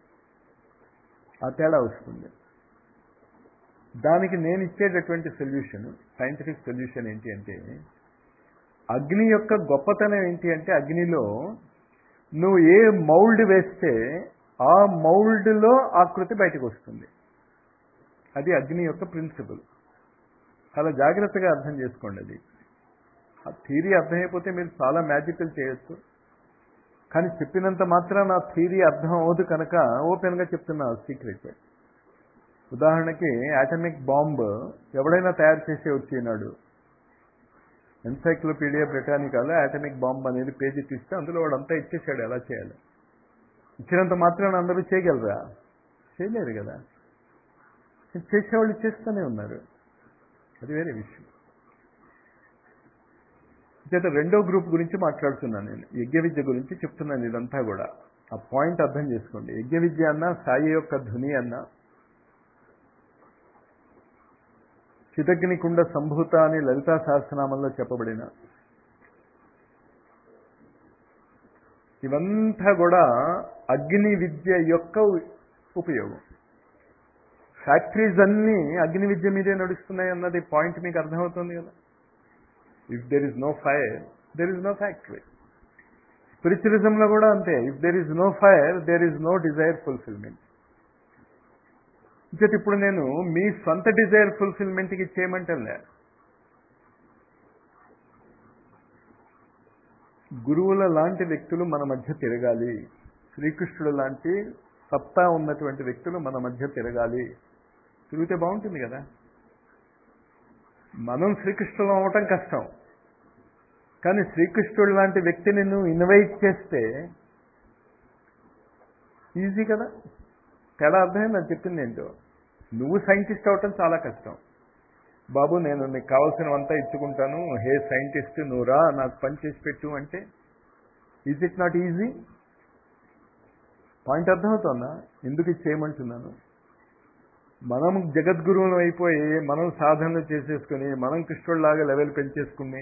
ఆ తేడా వస్తుంది దానికి నేను ఇచ్చేటటువంటి సొల్యూషన్ సైంటిఫిక్ సొల్యూషన్ ఏంటి అంటే అగ్ని యొక్క గొప్పతనం ఏంటి అంటే అగ్నిలో నువ్వు ఏ మౌల్డ్ వేస్తే ఆ మౌల్డ్లో ఆకృతి బయటకు వస్తుంది అది అగ్ని యొక్క ప్రిన్సిపల్ చాలా జాగ్రత్తగా అర్థం చేసుకోండి అది ఆ థీరీ అర్థమైపోతే మీరు చాలా మ్యాజికల్ చేయొచ్చు కానీ చెప్పినంత మాత్రం నా థీరీ అర్థం అవ్వదు కనుక ఓపెన్గా చెప్తున్నా సీక్రెట్ ఉదాహరణకి యాటమిక్ బాంబ్ ఎవడైనా తయారు చేసే వచ్చినాడు ఎన్సైక్లోపీడియా బ్రిటానికాలో యాటమిక్ బాంబ్ అనేది పేజీ తీస్తే అందులో వాడంతా ఇచ్చేసాడు ఎలా చేయాలి ఇచ్చినంత మాత్రాన అందరూ చేయగలరా చేయలేరు కదా చేసేవాళ్ళు చేస్తూనే ఉన్నారు అది వేరే విషయం చేత రెండో గ్రూప్ గురించి మాట్లాడుతున్నాను నేను యజ్ఞ విద్య గురించి చెప్తున్నాను ఇదంతా కూడా ఆ పాయింట్ అర్థం చేసుకోండి యజ్ఞ విద్య అన్న సాయి యొక్క ధ్వని అన్న చితగ్నికుండ సంభూత అని లలితా సహస్రనామంలో చెప్పబడిన ఇవంతా కూడా అగ్ని విద్య యొక్క ఉపయోగం ఫ్యాక్టరీస్ అన్నీ అగ్ని విద్య మీదే నడుస్తున్నాయి అన్నది పాయింట్ మీకు అర్థమవుతుంది కదా if there is no fire there is no factory స్పిరిచువలిజంలో కూడా అంతే if there is no fire there is no desire fulfilment ఇంకటి ఇప్పుడు నేను మీ సొంత డిజైర్ ఫుల్ఫిల్మెంట్కి చేయమంటలే గురువుల లాంటి వ్యక్తులు మన మధ్య తిరగాలి శ్రీకృష్ణుడు లాంటి సత్తా ఉన్నటువంటి వ్యక్తులు మన మధ్య తిరగాలి తిరిగితే బాగుంటుంది కదా మనం శ్రీకృష్ణులు అవ్వటం కష్టం కానీ శ్రీకృష్ణుడు లాంటి వ్యక్తిని నువ్వు ఇన్వైట్ చేస్తే ఈజీ కదా తేడా అర్థమే నాకు చెప్పింది ఏంటో నువ్వు సైంటిస్ట్ అవటం చాలా కష్టం బాబు నేను నీకు కావాల్సినవంతా ఇచ్చుకుంటాను హే సైంటిస్ట్ నువ్వు రా నాకు పని చేసి పెట్టు అంటే is it not easy point అర్థమవుతుందా ఎందుకు ఇది చేయమంటున్నాను మనం జగద్గురువులు అయిపోయి మనం సాధనలు చేసేసుకుని మనం కృష్ణుడిలాగా లెవెల్ పెంచేసుకుని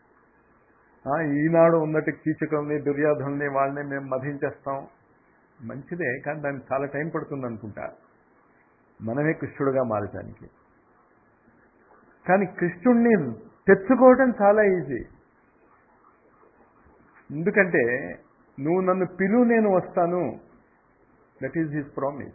ఈనాడు ఉన్నట్టు కీచకుల్ని దుర్యోధనల్ని వాళ్ళని మేము మధించేస్తాం మంచిదే కానీ దానికి చాలా టైం పడుతుంది అనుకుంటా మనమే కృష్ణుడుగా మారటానికి కానీ కృష్ణుణ్ణి తెచ్చుకోవటం చాలా ఈజీ ఎందుకంటే నువ్వు నన్ను పిలువు నేను వస్తాను దట్ ఈజ్ హిస్ ప్రామిస్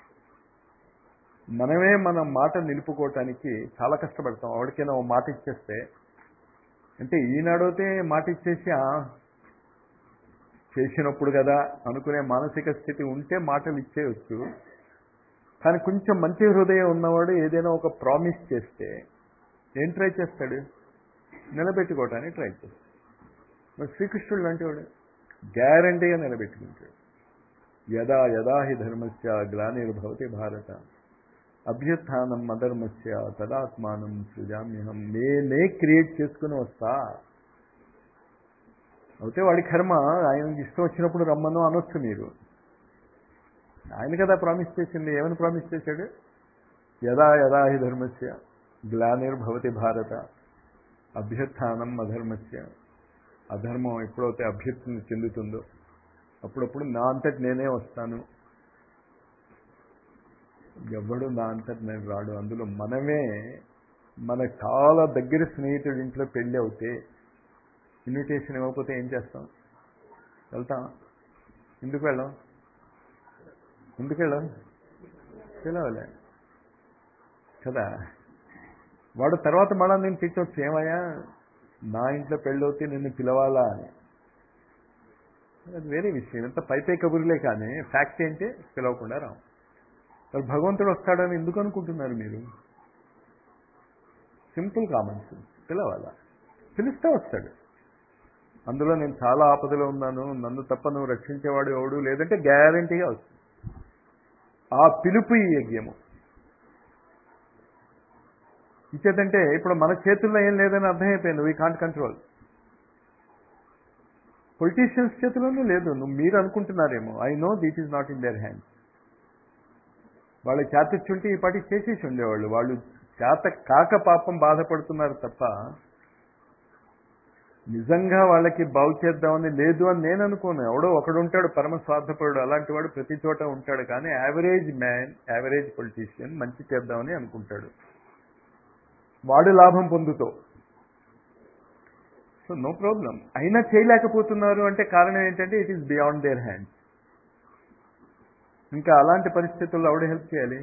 మనమే మన మాట నిలుపుకోవటానికి చాలా కష్టపడతాం ఎవరికైనా ఓ మాట ఇచ్చేస్తే అంటే ఈనాడైతే మాట ఇచ్చేసి చేసినప్పుడు కదా అనుకునే మానసిక స్థితి ఉంటే మాటలు ఇచ్చేయచ్చు కానీ కొంచెం మంచి హృదయం ఉన్నవాడు ఏదైనా ఒక ప్రామిస్ చేస్తే ఏం ట్రై చేస్తాడు నిలబెట్టుకోవటానికి ట్రై చేస్తాడు మరి శ్రీకృష్ణుడు లాంటి వాడు గ్యారంటీగా నిలబెట్టుకుంటాడు యదా యదా హి ధర్మస్య గ్లానిర్భవతి భారత అభ్యుత్థానం అధర్మస్య తదాత్మానం సృజామ్యహం నేనే క్రియేట్ చేసుకుని వస్తా అయితే వాడి కర్మ ఆయనకి ఇష్టం వచ్చినప్పుడు రమ్మను అనొచ్చు మీరు ఆయన కదా ప్రామిస్ చేసింది ఏమని ప్రామిస్ చేశాడు యదా యదా హి ధర్మస్య గ్లానిర్భవతి భారత అభ్యుత్థానం అధర్మస్య అధర్మం ఎప్పుడైతే అభ్యుత్తిని చెందుతుందో అప్పుడప్పుడు నా అంతటి నేనే వస్తాను ఎవడు నా అంతటి నేను రాడు అందులో మనమే మన చాలా దగ్గర స్నేహితుడి ఇంట్లో పెళ్ళి అవుతే ఇన్విటేషన్ ఇవ్వకపోతే ఏం చేస్తాం వెళ్తాం ఎందుకు వెళ్ళాం ఎందుకు వెళ్ళాం పిలవలే కదా వాడు తర్వాత మళ్ళా నేను తిట్టవచ్చు ఏమయ్యా నా ఇంట్లో పెళ్ళవుతే నిన్ను పిలవాలా అని అది వేరే విషయం ఎంత పై పై కబుర్లే కానీ ఫ్యాక్ట్ ఏంటి పిలవకుండా రాం మరి భగవంతుడు వస్తాడని ఎందుకు అనుకుంటున్నారు మీరు సింపుల్ కామన్ సెన్స్ పిలవాలా పిలిస్తే వస్తాడు అందులో నేను చాలా ఆపదలో ఉన్నాను నన్ను తప్ప నువ్వు రక్షించేవాడు ఎవడు లేదంటే గ్యారంటీగా వస్తుంది ఆ పిలుపు ఈ యజ్ఞము ఇచ్చేదంటే ఇప్పుడు మన చేతుల్లో ఏం లేదని అర్థమైపోయింది వీ కాంట్ కంట్రోల్ పొలిటీషియన్స్ చేతిలోనూ లేదు నువ్వు మీరు అనుకుంటున్నారేమో I know that is not in their hand వాళ్ళ చేతచ్చుంటే ఈ పాటి చేసేసి ఉండేవాళ్ళు వాళ్ళు చేత కాక పాపం బాధపడుతున్నారు తప్ప నిజంగా వాళ్ళకి బాగు చేద్దామని లేదు అని నేను అనుకోను ఎవడో ఒకడు ఉంటాడు పరమ స్వార్థపరుడు అలాంటి వాడు ప్రతి చోట ఉంటాడు కానీ యావరేజ్ మ్యాన్ యావరేజ్ పొలిటీషియన్ మంచి చేద్దామని అనుకుంటాడు వాడు లాభం పొందుతో సో నో ప్రాబ్లం అయినా చేయలేకపోతున్నారు అంటే కారణం ఏంటంటే it is beyond their hands ఇంకా అలాంటి పరిస్థితుల్లో ఎవడు హెల్ప్ చేయాలి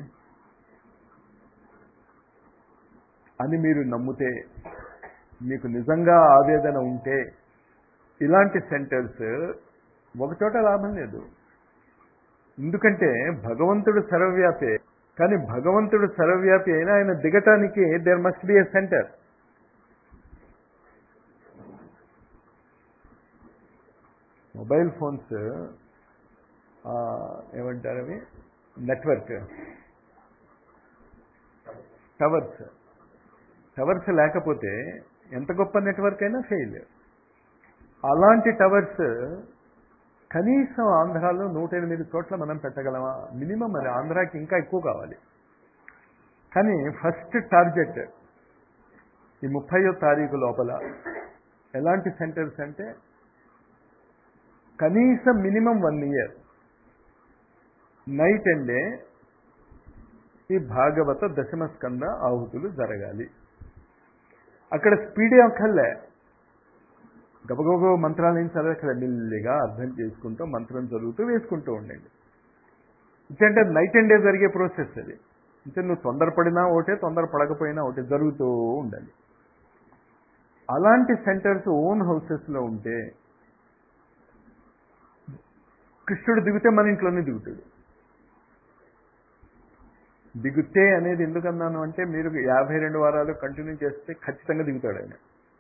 అని మీరు నమ్మితే మీకు నిజంగా ఆవేదన ఉంటే ఇలాంటి సెంటర్స్ ఒకచోట లాభం లేదు ఎందుకంటే భగవంతుడు సర్వవ్యాపే కానీ భగవంతుడు సర్వవ్యాపి అయినా ఆయన దిగటానికి there must be a centre mobile phones ఏమంటారు అవి నెట్వర్క్ టవర్స్ టవర్స్ లేకపోతే ఎంత గొప్ప నెట్వర్క్ అయినా ఫెయిల్ అలాంటి టవర్స్ కనీసం ఆంధ్రాలో నూట ఎనిమిది చోట్ల మనం పెట్టగలమా మినిమం మరి ఆంధ్రాకి ఇంకా ఎక్కువ కావాలి కానీ ఫస్ట్ టార్గెట్ ఈ ముప్పయో తారీఖు లోపల ఎలాంటి సెంటర్స్ అంటే కనీసం minimum one year night and day ఈ భాగవత దశమ స్కంద ఆహుతులు జరగాలి అక్కడ స్పీడే ఒక్కర్లే గబగబ మంత్రాలు ఏం చదవక్కడ మెల్లిగా అర్థం చేసుకుంటూ మంత్రం చదువుతూ వేసుకుంటూ ఉండండి అంటే నైట్ అండ్ డే జరిగే ప్రాసెస్ అది అంటే నువ్వు తొందరపడినా ఒకటే తొందరపడకపోయినా ఒకటే జరుగుతూ ఉండాలి అలాంటి సెంటర్స్ ఓన్ హౌసెస్లో ఉంటే కృష్ణుడు దిగితే మన ఇంట్లోనే దిగుతాడు దిగుతే అనేది ఎందుకన్నాను అంటే మీరు యాభై రెండు వారాలు కంటిన్యూ చేస్తే ఖచ్చితంగా దిగుతాడు ఆయన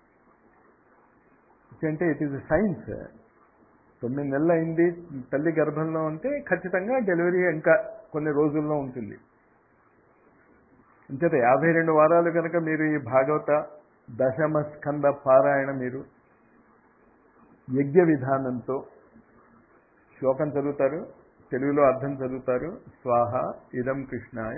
అంటే ఇట్ ఈస్ సైన్స్ తొమ్మిది నెలలు అయింది తల్లి గర్భంలో ఉంటే ఖచ్చితంగా డెలివరీ ఇంకా కొన్ని రోజుల్లో ఉంటుంది అంచేత యాభై రెండు వారాలు కనుక మీరు ఈ భాగవత దశమ స్కంద పారాయణ మీరు యజ్ఞ విధానంతో శ్లోకం చదువుతారు తెలుగులో అర్థం చదువుతారు స్వాహ ఇదం కృష్ణాయ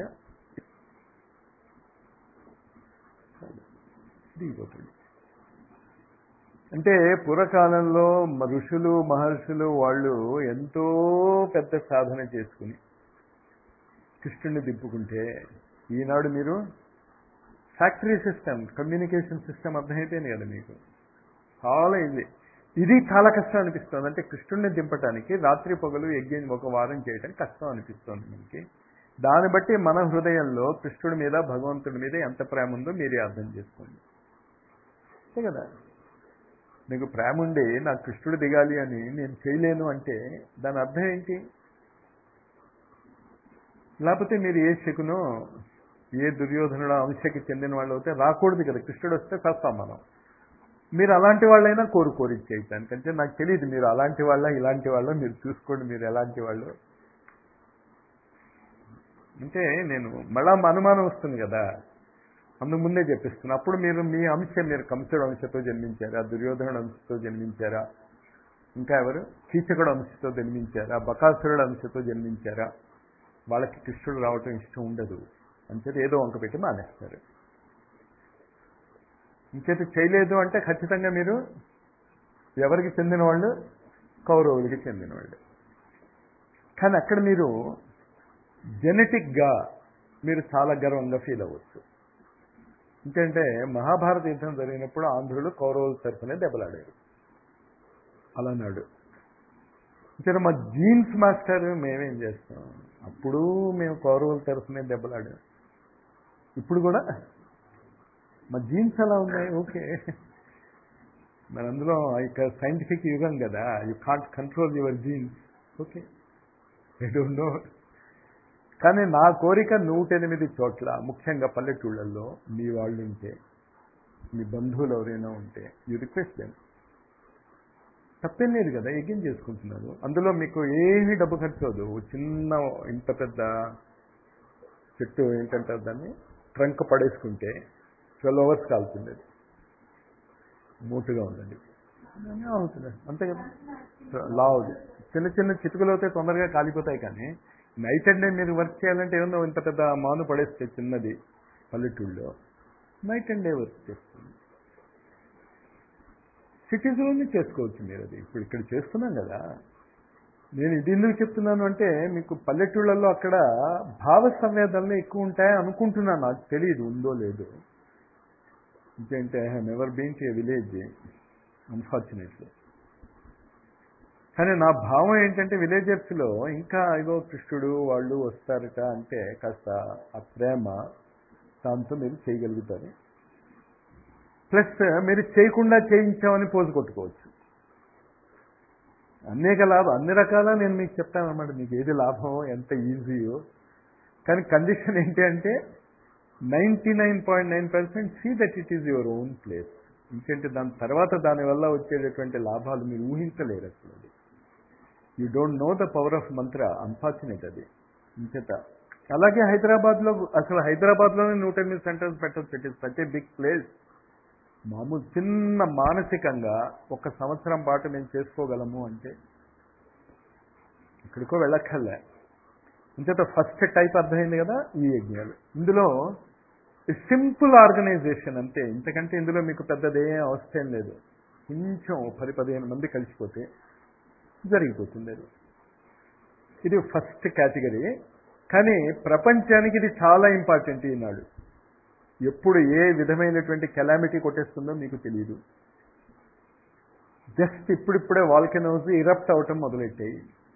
దిగిపోతుంది అంటే పూర్వకాలంలో ఋషులు మహర్షులు వాళ్ళు ఎంతో పెద్ద సాధన చేసుకుని కృష్ణుడిని దింపుకుంటే ఈనాడు మీరు ఫ్యాక్టరీ సిస్టమ్ కమ్యూనికేషన్ సిస్టమ్ అర్థమైపోయింది కదా మీకు చాలా ఇది ఇది చాలా కష్టం అనిపిస్తుంది అంటే కృష్ణుడిని దింపడానికి రాత్రి పొగలు యజ్ఞం ఒక వారం చేయడం కష్టం అనిపిస్తుంది మనకి దాన్ని బట్టి మన హృదయంలో కృష్ణుడి మీద భగవంతుడి మీద ఎంత ప్రేమ ఉందో మీరే అర్థం చేసుకోండి అంతే కదా మీకు ప్రేమ ఉండి నాకు కృష్ణుడు దిగాలి అని నేను చేయలేను అంటే దాని అర్థం ఏంటి లేకపోతే మీరు ఏ శకునో ఏ దుర్యోధనుడు అంశకి చెందిన వాళ్ళు అయితే రాకూడదు కదా కృష్ణుడు వస్తే చస్తాం మనం మీరు అలాంటి వాళ్ళైనా కోరు కోరి చేయటానికి అంటే నాకు తెలియదు మీరు అలాంటి వాళ్ళ ఇలాంటి వాళ్ళ మీరు చూసుకోండి మీరు ఎలాంటి వాళ్ళు అంటే నేను మళ్ళా అనుమానం వస్తుంది కదా అందు ముందే చెప్పిస్తున్నా అప్పుడు మీరు మీ అంశం మీరు కంసుడు అంశతో జన్మించారా దుర్యోధనుడు అంశతో జన్మించారా ఇంకా ఎవరు కీచకుడు అంశతో జన్మించారా బకాసురుడు అంశతో జన్మించారా వాళ్ళకి కృష్ణుడు రావటం ఇష్టం ఉండదు అంచేత ఏదో వంక పెట్టి మానేస్తారు ఇంకేత చేయలేదు అంటే ఖచ్చితంగా మీరు ఎవరికి చెందిన వాళ్ళు కౌరవులకి చెందిన వాళ్ళు కానీ అక్కడ మీరు జెనెటిక్గా మీరు చాలా గర్వంగా ఫీల్ అవ్వచ్చు ఎందుకంటే మహాభారత యుద్ధం జరిగినప్పుడు ఆంధ్రులు కౌరవుల తరఫునే దెబ్బలాడారు అలానాడు ఇంకా మా జీన్స్ మాస్టర్ మేమేం చేస్తాం అప్పుడు మేము కౌరవుల తరఫునే దెబ్బలాడాం ఇప్పుడు కూడా మా జీన్స్ అలా ఉన్నాయి ఓకే మరి అందులో ఇక సైంటిఫిక్ యుగం కదా you can't control your genes okay I don't know కానీ నా కోరిక నూట ఎనిమిది చోట్ల ముఖ్యంగా పల్లెటూళ్ళల్లో మీ వాళ్ళు ఉంటే మీ బంధువులు ఎవరైనా ఉంటే యూ రిక్వెస్ట్ దెమ్ తప్పేం లేదు కదా యజ్ఞం చేసుకుంటున్నారు అందులో మీకు ఏమీ డబ్బు ఖర్చు అవదు చిన్న ఇంత పెద్ద చెట్టు ఏంటంటారు దాన్ని ట్రంక్ పడేసుకుంటే ట్వెల్వ్ అవర్స్ కాలుతుంది అది మూటుగా ఉందండి అవుతుంది అంతే కదా లావుది చిన్న చిన్న చిటుకలు అయితే తొందరగా కాలిపోతాయి కానీ నైట్ అండ్ డే మీరు వర్క్ చేయాలంటే ఏమన్నా ఇంత పెద్ద మాను పడేస్తే చిన్నది పల్లెటూళ్ళలో నైట్ అండ్ డే వర్క్ చేస్తుంది సిటీస్లోనే చేసుకోవచ్చు మీరు అది ఇప్పుడు ఇక్కడ చేస్తున్నాం కదా నేను ఇది ఎందుకు చెప్తున్నాను అంటే మీకు పల్లెటూళ్ళల్లో అక్కడ భావ సంవేదనలు ఎక్కువ ఉంటాయి అనుకుంటున్నాను నాకు తెలియదు ఉందో లేదో ఇంకేంటే I have never been to a village unfortunately కానీ నా భావం ఏంటంటే విలేజర్స్లో ఇంకా ఇగో కృష్ణుడు వాళ్ళు వస్తారట అంటే కాస్త ఆ ప్రేమ దాంతో మీరు చేయగలుగుతారు ప్లస్ మీరు చేయకుండా చేయించామని పోజు కొట్టుకోవచ్చు అనేక లాభం అన్ని రకాల నేను మీకు చెప్తాను అనమాట మీకు ఏది లాభం ఎంత ఈజీయో కానీ కండిషన్ ఏంటి అంటే ninety nine point nine percent see that it is your own place ఎందుకంటే దాని తర్వాత దానివల్ల వచ్చేటటువంటి లాభాలు మీరు ఊహించలేరు అసలు అది you don't know the power of mantra unfortunate అది ఇంచేత అలాగే హైదరాబాద్లో అసలు హైదరాబాద్లోనే నూట ఎనిమిది సెంటర్స్ పెట్టచ్చు it is such a big place మామూలు చిన్న మానసికంగా ఒక సంవత్సరం పాటు మేము చేసుకోగలము అంటే ఇక్కడికో వెళ్ళక్కర్లే ఇంచేత ఫస్ట్ టైప్ అర్థమైంది కదా ఈ యజ్ఞాలు ఇందులో సింపుల్ ఆర్గనైజేషన్ అంతే ఇంతకంటే ఇందులో మీకు పెద్దదే అవస్థ లేదు కొంచెం పది పదిహేను మంది కలిసిపోతే జరిగిపోతుంది అది ఇది ఫస్ట్ కేటగిరీ కానీ ప్రపంచానికి ఇది చాలా ఇంపార్టెంట్ ఈనాడు ఎప్పుడు ఏ విధమైనటువంటి కెలామిటీ కొట్టేస్తుందో మీకు తెలియదు జస్ట్ ఇప్పుడిప్పుడే వాల్కెనోస్ ఇరప్ట్ అవటం మొదలెట్టాయి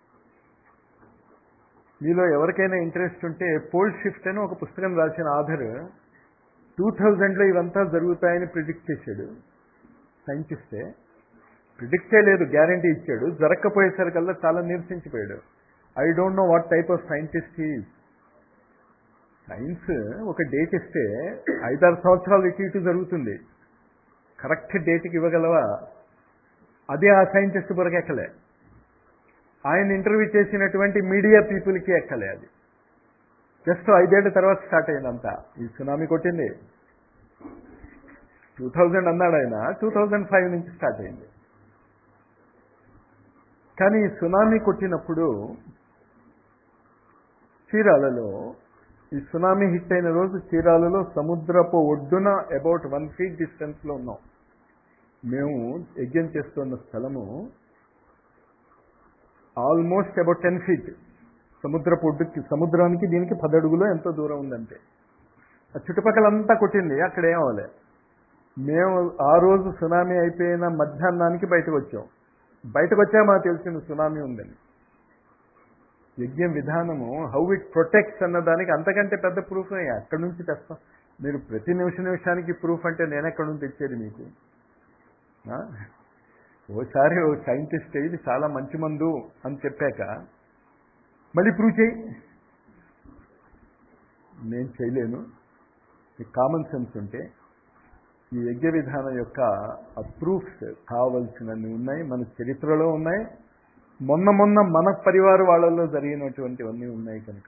మీలో ఎవరికైనా ఇంట్రెస్ట్ ఉంటే పోల్ షిఫ్ట్ అని ఒక పుస్తకం రాసిన ఆధర్ టూ థౌజండ్లో ఇవంతా జరుగుతాయని ప్రిడిక్ట్ చేశాడు సైంటిస్టే ప్రిడిక్ట్ చేయలేదు గ్యారంటీ ఇచ్చాడు జరగకపోయేసరికల్లా చాలా నిరసించిపోయాడు I don't know what type of scientist is science ఒక డేట్ ఇస్తే ఐదారు సంవత్సరాలు ఇటు ఇటు జరుగుతుంది కరెక్ట్ డేట్కి ఇవ్వగలవా అదే ఆ సైంటిస్ట్ బురకు ఎక్కలే ఆయన ఇంటర్వ్యూ చేసినటువంటి మీడియా పీపుల్కి ఎక్కలే అది జస్ట్ ఐదేళ్ల తర్వాత స్టార్ట్ అయిందంతా ఈ సునామీ కొట్టింది టూ థౌజండ్ అన్నాడు ఆయన టూ థౌజండ్ ఫైవ్ నుంచి స్టార్ట్ అయింది కానీ ఈ సునామీ కొట్టినప్పుడు చీరాలలో ఈ సునామీ హిట్ అయిన రోజు చీరాలలో సముద్రపు ఒడ్డున అబౌట్ వన్ ఫీట్ డిస్టెన్స్లో ఉన్నాం మేము యజ్ఞం చేస్తున్న స్థలము ఆల్మోస్ట్ అబౌట్ టెన్ ఫీట్ సముద్రపు ఒడ్డుకి సముద్రానికి దీనికి పది అడుగులో ఎంతో దూరం ఉందంటే ఆ చుట్టుపక్కలంతా కొట్టింది అక్కడ ఏం అవ్వలే మేము ఆ రోజు సునామీ అయిపోయిన మధ్యాహ్నానికి బయటకు వచ్చాం బయటకు వచ్చా మాకు తెలిసింది సునామీ ఉందని యజ్ఞం విధానము హౌ ఇట్ ప్రొటెక్ట్స్ అన్న దానికి అంతకంటే పెద్ద ప్రూఫ్ ఎక్కడి నుంచి తెస్తాం మీరు ప్రతి నిమిష నిమిషానికి ప్రూఫ్ అంటే నేను ఎక్కడి నుంచి తెచ్చేది మీకు ఆ? ఓసారి ఓ సైంటిస్ట్ ఇది చాలా మంచి మందు అని చెప్పాక మళ్ళీ ప్రూవ్ చేయి నేను చేయలేను కామన్ సెన్స్ ఉంటే ఈ యజ్ఞ విధానం యొక్క ప్రూఫ్స్ కావలసినవి ఉన్నాయి మన చరిత్రలో ఉన్నాయి మొన్న మొన్న మన పరివార వాళ్ళలో జరిగినటువంటివన్నీ ఉన్నాయి కనుక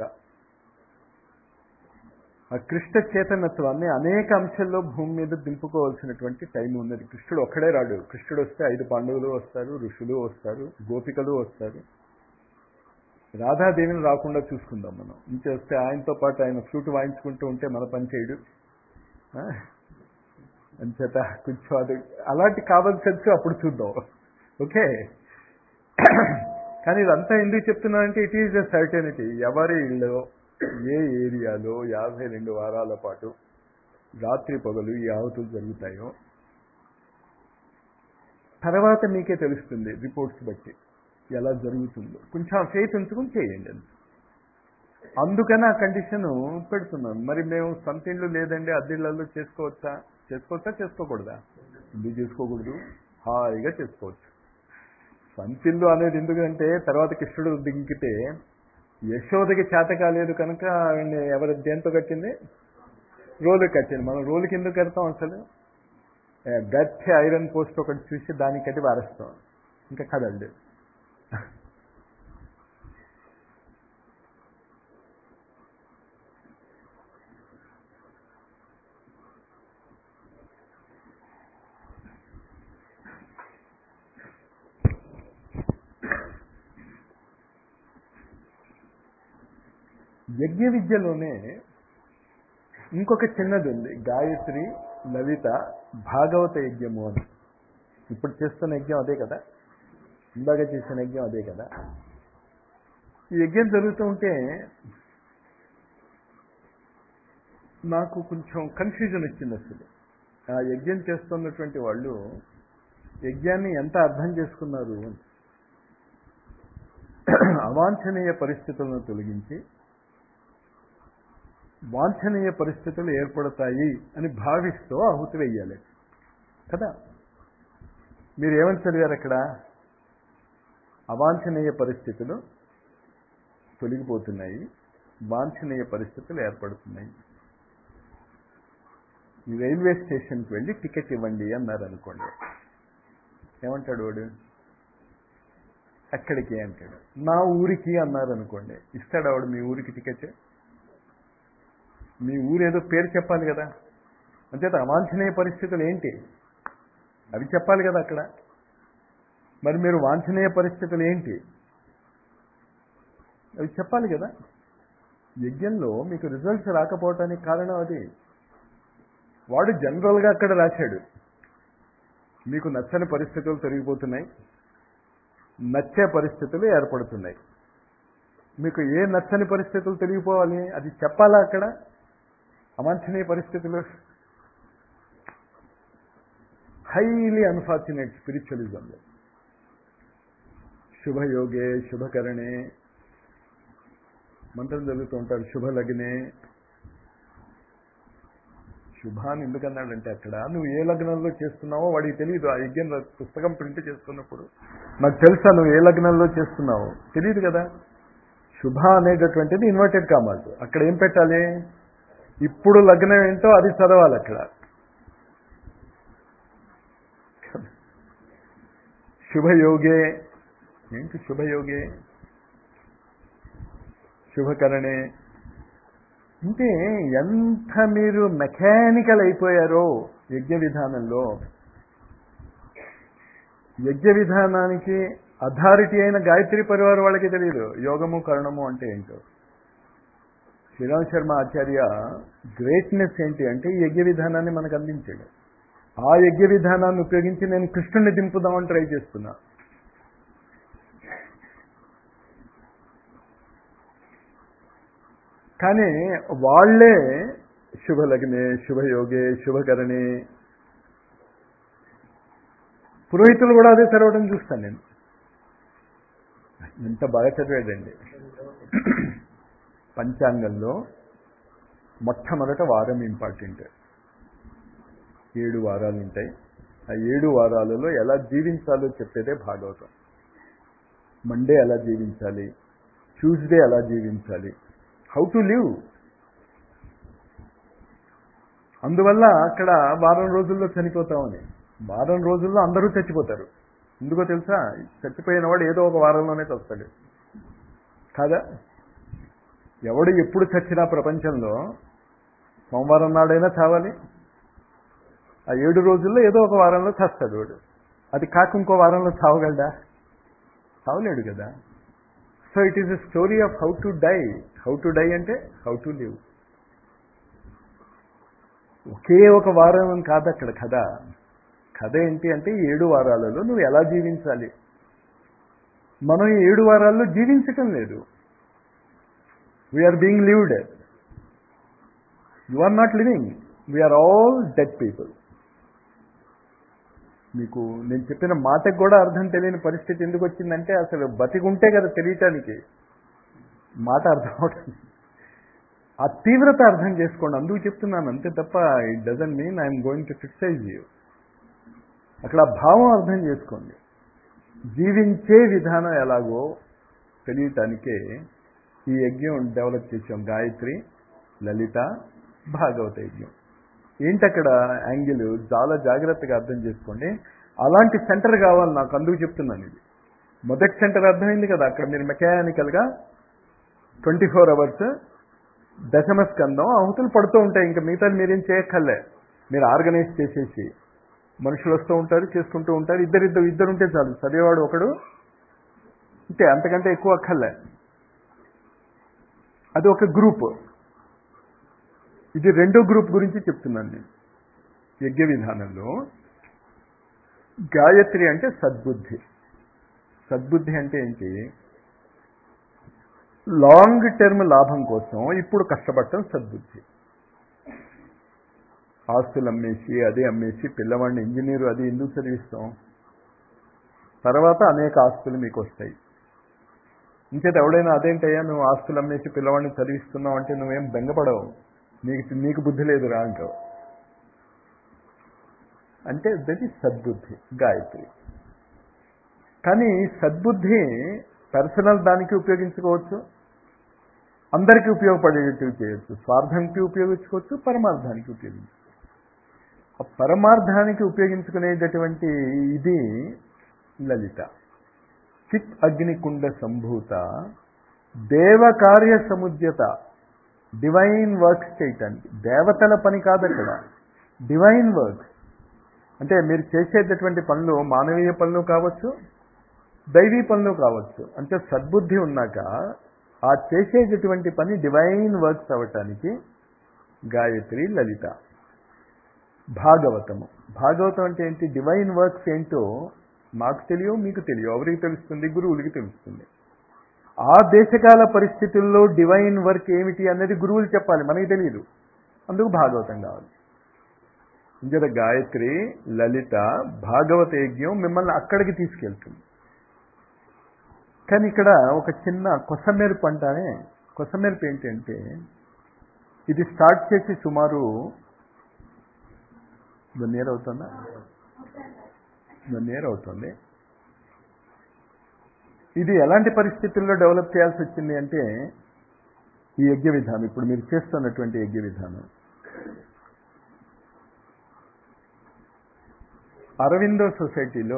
ఆ కృష్ణ చైతన్యత్వాన్ని అనేక అంశాల్లో భూమి మీద దింపుకోవాల్సినటువంటి టైం ఉన్నది కృష్ణుడు ఒక్కడే రాడు కృష్ణుడు వస్తే ఐదు పాండవులు వస్తారు ఋషులు వస్తారు గోపికలు వస్తారు రాధాదేవిని రాకుండా చూసుకుందాం మనం ఇంచేస్తే ఆయనతో పాటు ఆయన ఫ్లూట్ వాయించుకుంటూ ఉంటే మన పని చేయడు ఆ? అంచేత కొంచెం అది అలాంటి కావాల్సి అప్పుడు చూద్దాం ఓకే కానీ ఇదంతా ఎందుకు చెప్తున్నానంటే ఇట్ ఈజ్ ఎ సర్టెనిటీ ఎవరి ఇళ్ళో ఏ ఏరియాలో యాభై రెండు వారాల పాటు రాత్రి పగలు ఈ ఆహుతులు జరుగుతాయో తర్వాత మీకే తెలుస్తుంది రిపోర్ట్స్ బట్టి ఎలా జరుగుతుందో కొంచెం ఆ ఫెయిత్ ఉంచుకుని చేయండి అది అందుకని ఆ కండిషన్ పెడుతున్నాం మరి మేము సొంత ఇళ్ళు లేదండి అద్దెళ్ళల్లో చేసుకోవచ్చా చేసుకోవచ్చా చేసుకోకూడదా ఎందుకు చేసుకోకూడదు హాయిగా చేసుకోవచ్చు సొంత ఇల్లు అనేది ఎందుకంటే తర్వాత కృష్ణుడు దింకితే యశోదకి చేత కాలేదు కనుక ఆవిడ్ని ఎవరు దేంతో కట్టింది రోలు కట్టింది మనం రోలుకి ఎందుకు కడతాం అసలు ఏ, గట్టి ఐరన్ పోస్ట్ ఒకటి చూసి దానికి కట్టి వారేస్తాం ఇంకా కదండి యజ్ఞ విద్యలోనే ఇంకొక చిన్నది ఉంది గాయత్రి లలిత భాగవత యజ్ఞము అని ఇప్పుడు చేస్తున్న యజ్ఞం అదే కదా ఇందాక చేసిన యజ్ఞం అదే కదా ఈ యజ్ఞం జరుగుతూ ఉంటే నాకు కొంచెం కన్ఫ్యూజన్ వచ్చింది అసలు ఆ యజ్ఞం చేస్తున్నటువంటి వాళ్ళు యజ్ఞాన్ని ఎంత అర్థం చేసుకున్నారు అని అవాంఛనీయ పరిస్థితులను తొలగించి వాంఛనీయ పరిస్థితులు ఏర్పడతాయి అని భావిస్తూ ఆహుతి వెయ్యాలి కదా మీరు ఏమని చదివారు అక్కడ అవాంఛనీయ పరిస్థితులు తొలగిపోతున్నాయి వాంఛనీయ పరిస్థితులు ఏర్పడుతున్నాయి ఈ రైల్వే స్టేషన్కి వెళ్ళి టికెట్ ఇవ్వండి అన్నారు అనుకోండి ఏమంటాడు వాడు ఎక్కడికి అంటాడు నా ఊరికి అన్నారు అనుకోండి ఇస్తాడు ఆవిడ మీ ఊరికి టికెట్ మీ ఊరు ఏదో పేరు చెప్పాలి కదా అంతేత అవాంఛనీయ పరిస్థితులు ఏంటి అవి చెప్పాలి కదా అక్కడ మరి మీరు వాంఛనీయ పరిస్థితులు ఏంటి అవి చెప్పాలి కదా యజ్ఞంలో మీకు రిజల్ట్స్ రాకపోవటానికి కారణం అది వాడు జనరల్గా అక్కడ రాశాడు మీకు నచ్చని పరిస్థితులు తొలగిపోతున్నాయి నచ్చే పరిస్థితులు ఏర్పడుతున్నాయి మీకు ఏ నచ్చని పరిస్థితులు తొలగిపోవాలి అది చెప్పాలా అక్కడ అవాంఛనీయ పరిస్థితులు హైలీ అన్ఫార్చునేట్ స్పిరిచువలిజంలో శుభయోగే శుభకరణే మంత్రం చదువుతూ ఉంటారు శుభలగ్నే శుభాన్ని ఎందుకన్నాడంటే అక్కడ నువ్వు ఏ లగ్నంలో చేస్తున్నావో వాడికి తెలియదు ఆ యజ్ఞం పుస్తకం ప్రింట్ చేస్తున్నప్పుడు నాకు తెలుసా నువ్వు ఏ లగ్నంలో చేస్తున్నావో తెలియదు కదా శుభ అనేటటువంటిది ఇన్వర్టెడ్ కామాలు అక్కడ ఏం పెట్టాలి ఇప్పుడు లగ్నం ఏంటో అది చదవాలి అక్కడ శుభయోగే ఏంటి శుభయోగే శుభకరణే అంటే ఎంత మీరు మెకానికల్ అయిపోయారో యజ్ఞ విధానంలో యజ్ఞ విధానానికి అథారిటీ అయిన గాయత్రి పరివారం వాళ్ళకి తెలియదు యోగము కరణము అంటే ఏంటో శ్రీరామ్ శర్మ ఆచార్య గ్రేట్నెస్ ఏంటి అంటే ఈ యజ్ఞ విధానాన్ని మనకు అందించాడు ఆ యజ్ఞ విధానాన్ని ఉపయోగించి నేను కృష్ణుని దింపుదామని ట్రై చేస్తున్నా కానీ వాళ్లే శుభలగ్నే శుభయోగే శుభకరణే పురోహితులు కూడా అదే చదవడం చూస్తాను నేను ఎంత బాగా చదివాడండి పంచాంగంలో మొట్టమొదట వారం ఇంపార్టెంట్ ఏడు వారాలు ఉంటాయి ఆ ఏడు వారాలలో ఎలా జీవించాలో చెప్పేదే భాగవతం మండే ఎలా జీవించాలి ట్యూస్డే ఎలా జీవించాలి హౌ టు లివ్ అందువల్ల అక్కడ వారం రోజుల్లో చనిపోతామని వారం రోజుల్లో అందరూ చచ్చిపోతారు ఎందుకో తెలుసా చచ్చిపోయిన వాడు ఏదో ఒక వారంలోనే చస్తాడు కాదా ఎవడు ఎప్పుడు చచ్చినా ప్రపంచంలో సోమవారం నాడైనా చావాలి ఆ ఏడు రోజుల్లో ఏదో ఒక వారంలో చస్తాడు వాడు అది కాక ఇంకో వారంలో చావగలడా చావలేడు కదా so it is a story of how to die how to die అంటే హౌ టు లివ్ ఒకే ఒక వారం అని కాదు అక్కడ కథ కథ ఏంటి అంటే ఈ ఏడు వారాలలో నువ్వు ఎలా జీవించాలి మనం ఈ ఏడు వారాల్లో జీవించటం లేదు we are being lived you are not living we are all dead people మీకు నేను చెప్పిన మాటకు కూడా అర్థం తెలియని పరిస్థితి ఎందుకు వచ్చిందంటే అసలు బతికుంటే కదా తెలియటానికి మాట అర్థం అవటం ఆ తీవ్రత అర్థం చేసుకోండి అందుకు చెప్తున్నాను అంతే తప్ప it doesn't mean I'm going to criticise you అక్కడ ఆ భావం అర్థం చేసుకోండి జీవించే విధానం ఎలాగో తెలియటానికే ఈ యజ్ఞం డెవలప్ చేసాం గాయత్రి లలిత భాగవత యజ్ఞం ఏంటక్కడ యాంగిల్ చాలా జాగ్రత్తగా అర్థం చేసుకోండి అలాంటి సెంటర్ కావాలి నాకు అందుకు చెప్తున్నాను ఇది మొదటి సెంటర్ అర్థమైంది కదా అక్కడ మీరు మెకానికల్గా ట్వంటీ ఫోర్ అవర్స్ దశమ స్కందం ఆహుతులు పడుతూ ఉంటాయి ఇంకా మిగతా మీరేం చేయక్కర్లే మీరు ఆర్గనైజ్ చేసేసి మనుషులు వస్తూ ఉంటారు చేసుకుంటూ ఉంటారు ఇద్దరు ఇద్దరు ఇద్దరు ఉంటే చాలు చదివేవాడు ఒకడు అంతే అంతకంటే ఎక్కువ అక్కర్లే అది ఒక గ్రూప్ ఇది రెండో గ్రూప్ గురించి చెప్తున్నాను నేను యజ్ఞ విధానంలో గాయత్రి అంటే సద్బుద్ధి సద్బుద్ధి అంటే ఏంటి లాంగ్ టర్మ్ లాభం కోసం ఇప్పుడు కష్టపడటం సద్బుద్ధి ఆస్తులు అమ్మేసి అదే అమ్మేసి పిల్లవాడిని ఇంజనీరు అది ఎందుకు చదివిస్తాం తర్వాత అనేక ఆస్తులు మీకు వస్తాయి ఇంకేత ఎవడైనా అదేంటయ్యా నువ్వు ఆస్తులు అమ్మేసి పిల్లవాడిని చదివిస్తున్నావు అంటే నువ్వేం బెంగపడవు నీకు నీకు బుద్ధి లేదు రా అంటావు అంటే దట్ ఈస్ సద్బుద్ధి గాయత్రి కానీ సద్బుద్ధి పర్సనల్ దానికి ఉపయోగించుకోవచ్చు అందరికీ ఉపయోగపడేటట్టు చేయొచ్చు స్వార్థానికి ఉపయోగించుకోవచ్చు పరమార్థానికి ఉపయోగించుకోవచ్చు ఆ పరమార్థానికి ఉపయోగించుకునేటటువంటి ఇది లలిత చిత్ అగ్నికుండ సంభూత దేవకార్య సముద్యత డివైన్ వర్క్స్ చేయటానికి దేవతల పని కాదు అక్కడ డివైన్ వర్క్స్ అంటే మీరు చేసేటటువంటి పనులు మానవీయ పనులు కావచ్చు దైవీ పనులు కావచ్చు అంటే సద్బుద్ధి ఉన్నాక ఆ చేసేటటువంటి పని డివైన్ వర్క్స్ అవ్వటానికి గాయత్రి లలిత భాగవతము భాగవతం అంటే ఏంటి డివైన్ వర్క్స్ ఏంటో నాకు తెలియవు మీకు తెలియవు ఎవరికి తెలుస్తుంది గురువులకి తెలుస్తుంది ఆ దేశకాల పరిస్థితుల్లో డివైన్ వర్క్ ఏమిటి అనేది గురువులు చెప్పాలి మనకి తెలియదు అందుకు భాగవతం కావాలి ఇంజర గాయత్రి లలిత భాగవత యజ్ఞం మిమ్మల్ని అక్కడికి తీసుకెళ్తుంది కానీ ఇక్కడ ఒక చిన్న కొసమెరుపు అంటానే కొసమెరుపు ఏంటంటే ఇది స్టార్ట్ చేసి సుమారు వన్ ఇయర్ అవుతుందా వన్ ఇయర్ అవుతుంది ఇది ఎలాంటి పరిస్థితుల్లో డెవలప్ చేయాల్సి వచ్చింది అంటే ఈ యజ్ఞ విధానం ఇప్పుడు మీరు చేస్తున్నటువంటి యజ్ఞ విధానం అరవిందో సొసైటీలో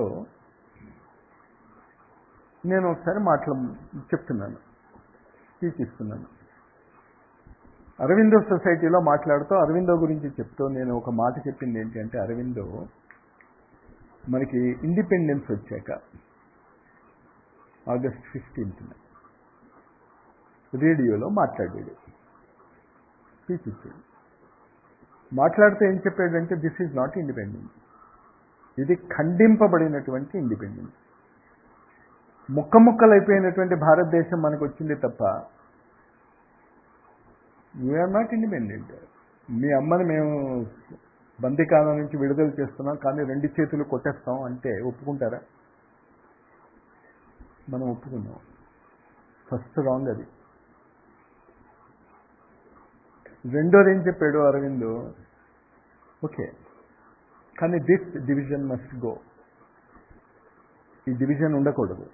నేను ఒకసారి మాటలు చెప్తున్నాను స్పీచ్ ఇస్తున్నాను అరవిందో సొసైటీలో మాట్లాడుతూ అరవిందో గురించి చెప్తూ నేను ఒక మాట చెప్పింది ఏంటి అంటే అరవిందో మనకి ఇండిపెండెన్స్ వచ్చాక ఆగస్ట్ ఫిఫ్టీన్త్న రేడియోలో మాట్లాడాడు స్పీచ్ ఇచ్చాడు మాట్లాడుతూ ఏం చెప్పాడంటే దిస్ ఈజ్ నాట్ ఇండిపెండెన్స్ ఇది ఖండింపబడినటువంటి ఇండిపెండెన్స్ ముక్క ముక్కలైపోయినటువంటి భారతదేశం మనకు వచ్చింది తప్ప వీఆర్ నాట్ ఇండిపెండెంట్ మీ అమ్మని మేము బందికాలం నుంచి విడుదల చేస్తున్నాం కానీ రెండు చేతులు కొట్టేస్తాం అంటే ఒప్పుకుంటారా మనం ఒప్పుకున్నాం ఫస్ట్ రాంగ్ అది రెండోది ఏం చెప్పాడు అరవింద్ ఓకే కానీ దిస్ డివిజన్ మస్ట్ గో ఈ డివిజన్ ఉండకూడదు